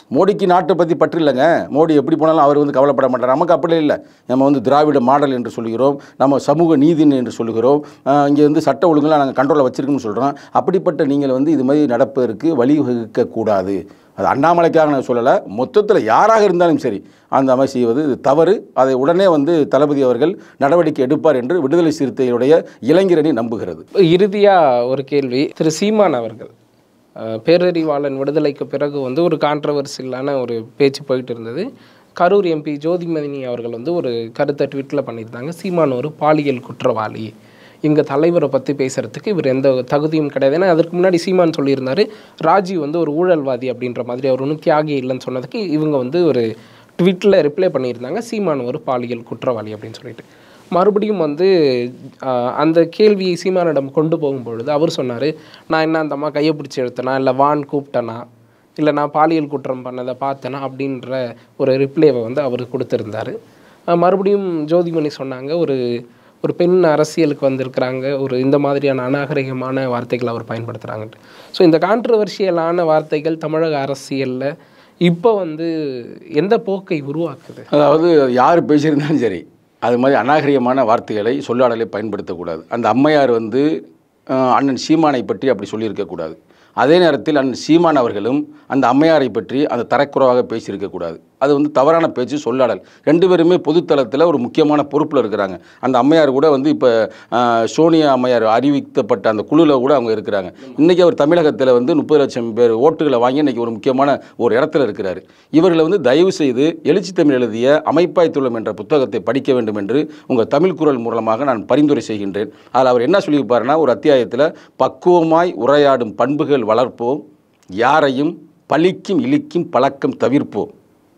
மோடிக்கு நாட்டை பற்றி பற்று இல்லைங்க மோடி எப்படி போனாலும் அவர் வந்து கவலைப்பட மாட்டார் நமக்கு அப்படி இல்லை நம்ம வந்து திராவிட மாடல் என்று சொல்கிறோம் நம்ம சமூக நீதி என்று சொல்கிறோம் இங்கே வந்து சட்ட ஒழுங்குலாம் நாங்கள் கண்ட்ரோலில் வச்சிருக்கோம்னு சொல்கிறோம் அப்படிப்பட்ட நீங்கள் வந்து இது மாதிரி நடப்பதற்கு வழிவகுக்கக்கூடாது அது அண்ணாமலைக்காக நான் சொல்லலை மொத்தத்தில் யாராக இருந்தாலும் சரி அந்த மாதிரி செய்வது இது தவறு அதை உடனே வந்து தளபதி அவர்கள் நடவடிக்கை எடுப்பார் என்று விடுதலை சிறுத்தைகளுடைய இளைஞரணி நம்புகிறது இறுதியாக ஒரு கேள்வி திரு சீமான் அவர்கள் அஹ், பேரறிவாளன் விடுதலைக்கு பிறகு வந்து ஒரு கான்ட்ரவர்சியலான ஒரு பேச்சு போயிட்டு இருந்தது கரூர் எம்பி ஜோதிமதினி அவர்கள் வந்து ஒரு கருத்தை ட்விட்டில் பண்ணியிருந்தாங்க சீமான் ஒரு பாலியல் குற்றவாளி எங்கள் தலைவரை பற்றி பேசுகிறதுக்கு இவர் எந்த தகுதியும் கிடையாது ஏன்னா அதற்கு முன்னாடி சீமான் சொல்லியிருந்தாரு ராஜீவ் வந்து ஒரு ஊழல்வாதி அப்படின்ற மாதிரி அவர் ஒன்றும் தியாகி இல்லைன்னு சொன்னதுக்கு இவங்க வந்து ஒரு ட்விட்டில் ரிப்ளை பண்ணியிருந்தாங்க சீமான் ஒரு பாலியல் குற்றவாளி அப்படின்னு சொல்லிட்டு மறுபடியும் வந்து ஆஹ், அந்த கேள்வியை சீமானிடம் கொண்டு போகும்பொழுது அவர் சொன்னார் நான் என்ன அந்த அம்மா கையை பிடிச்சி எடுத்தேனா இல்லை வான் கூப்பிட்டேனா இல்லை நான் பாலியல் குற்றம் பண்ணதை பார்த்தேனா அப்படின்ற ஒரு ரிப்ளைவை வந்து அவர் கொடுத்துருந்தாரு ஆஹ், மறுபடியும் ஜோதிமணி சொன்னாங்க ஒரு ஒரு பெண் அரசியலுக்கு வந்திருக்கிறாங்க ஒரு இந்த மாதிரியான அநாகரிகமான வார்த்தைகளை அவர் பயன்படுத்துகிறாங்கன்ட்டு ஸோ இந்த கான்ட்ரவர்ஷியலான வார்த்தைகள் தமிழக அரசியலில் இப்போ வந்து எந்த போக்கை உருவாக்குது அதாவது யார் பேசியிருந்தாலும் சரி அது மாதிரி அநாகரிகமான வார்த்தைகளை சொல்லாடலை பயன்படுத்தக்கூடாது அந்த அம்மையார் வந்து அஹ், அண்ணன் சீமானை பற்றி அப்படி சொல்லியிருக்கக்கூடாது அதே நேரத்தில் அண்ணன் சீமான் அவர்களும் அந்த அம்மையாரை பற்றி அந்த தரக்குறைவாக பேசியிருக்கக்கூடாது அது வந்து தவறான பேச்சு சொல்லாடல் ரெண்டு பேருமே பொதுத்தளத்தில் ஒரு முக்கியமான பொறுப்பில் இருக்கிறாங்க அந்த அம்மையார் கூட வந்து இப்போ சோனியா அம்மையார் அறிவிக்கப்பட்ட அந்த குழுவில் கூட அவங்க இருக்கிறாங்க இன்றைக்கி அவர் தமிழகத்தில் வந்து முப்பது லட்சம் பேர் ஓட்டுகளை வாங்கி இன்றைக்கி ஒரு முக்கியமான ஒரு இடத்துல இருக்கிறாரு இவர்களை வந்து தயவு செய்து எழுச்சி தமிழ் எழுதிய அமைப்பாய் துளம் என்ற புத்தகத்தை படிக்க வேண்டும் என்று உங்கள் தமிழ் குரல் மூலமாக நான் பரிந்துரை செய்கின்றேன் அதில் அவர் என்ன சொல்லியிருப்பாருன்னா ஒரு அத்தியாயத்தில் பக்குவமாய் உரையாடும் பண்புகள் வளர்ப்போம் யாரையும் பழிக்கும் இழிக்கும் பழக்கம் தவிர்ப்போம்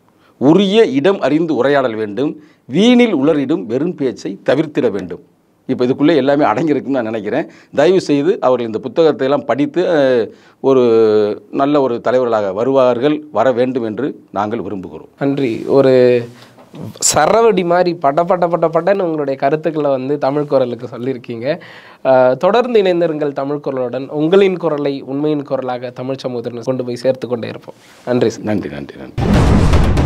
உரிய இடம் அறிந்து உரையாடல் வேண்டும் வீணில் உளறிடும் வெறும் பேச்சை தவிர்த்திட வேண்டும் இப்போ இதுக்குள்ளே எல்லாமே அடங்கியிருக்குன்னு நான் நினைக்கிறேன் தயவு செய்து அவர்கள் இந்த புத்தகத்தை எல்லாம் படித்து அஹ், ஒரு நல்ல ஒரு தலைவர்களாக வருவார்கள் வர வேண்டும் என்று நாங்கள் விரும்புகிறோம் நன்றி ஒரு சரவடி மாதிரி பட பட பட படன்னு உங்களுடைய கருத்துக்களை வந்து தமிழ் குரலுக்கு சொல்லியிருக்கீங்க அஹ், தொடர்ந்து இணைந்திருங்கள் தமிழ் குரலுடன் உங்களின் குரலை உண்மையின் குரலாக தமிழ் சமூகத்தினர் கொண்டு போய் சேர்த்து கொண்டே இருப்போம் நன்றி சார் நன்றி நன்றி நன்றி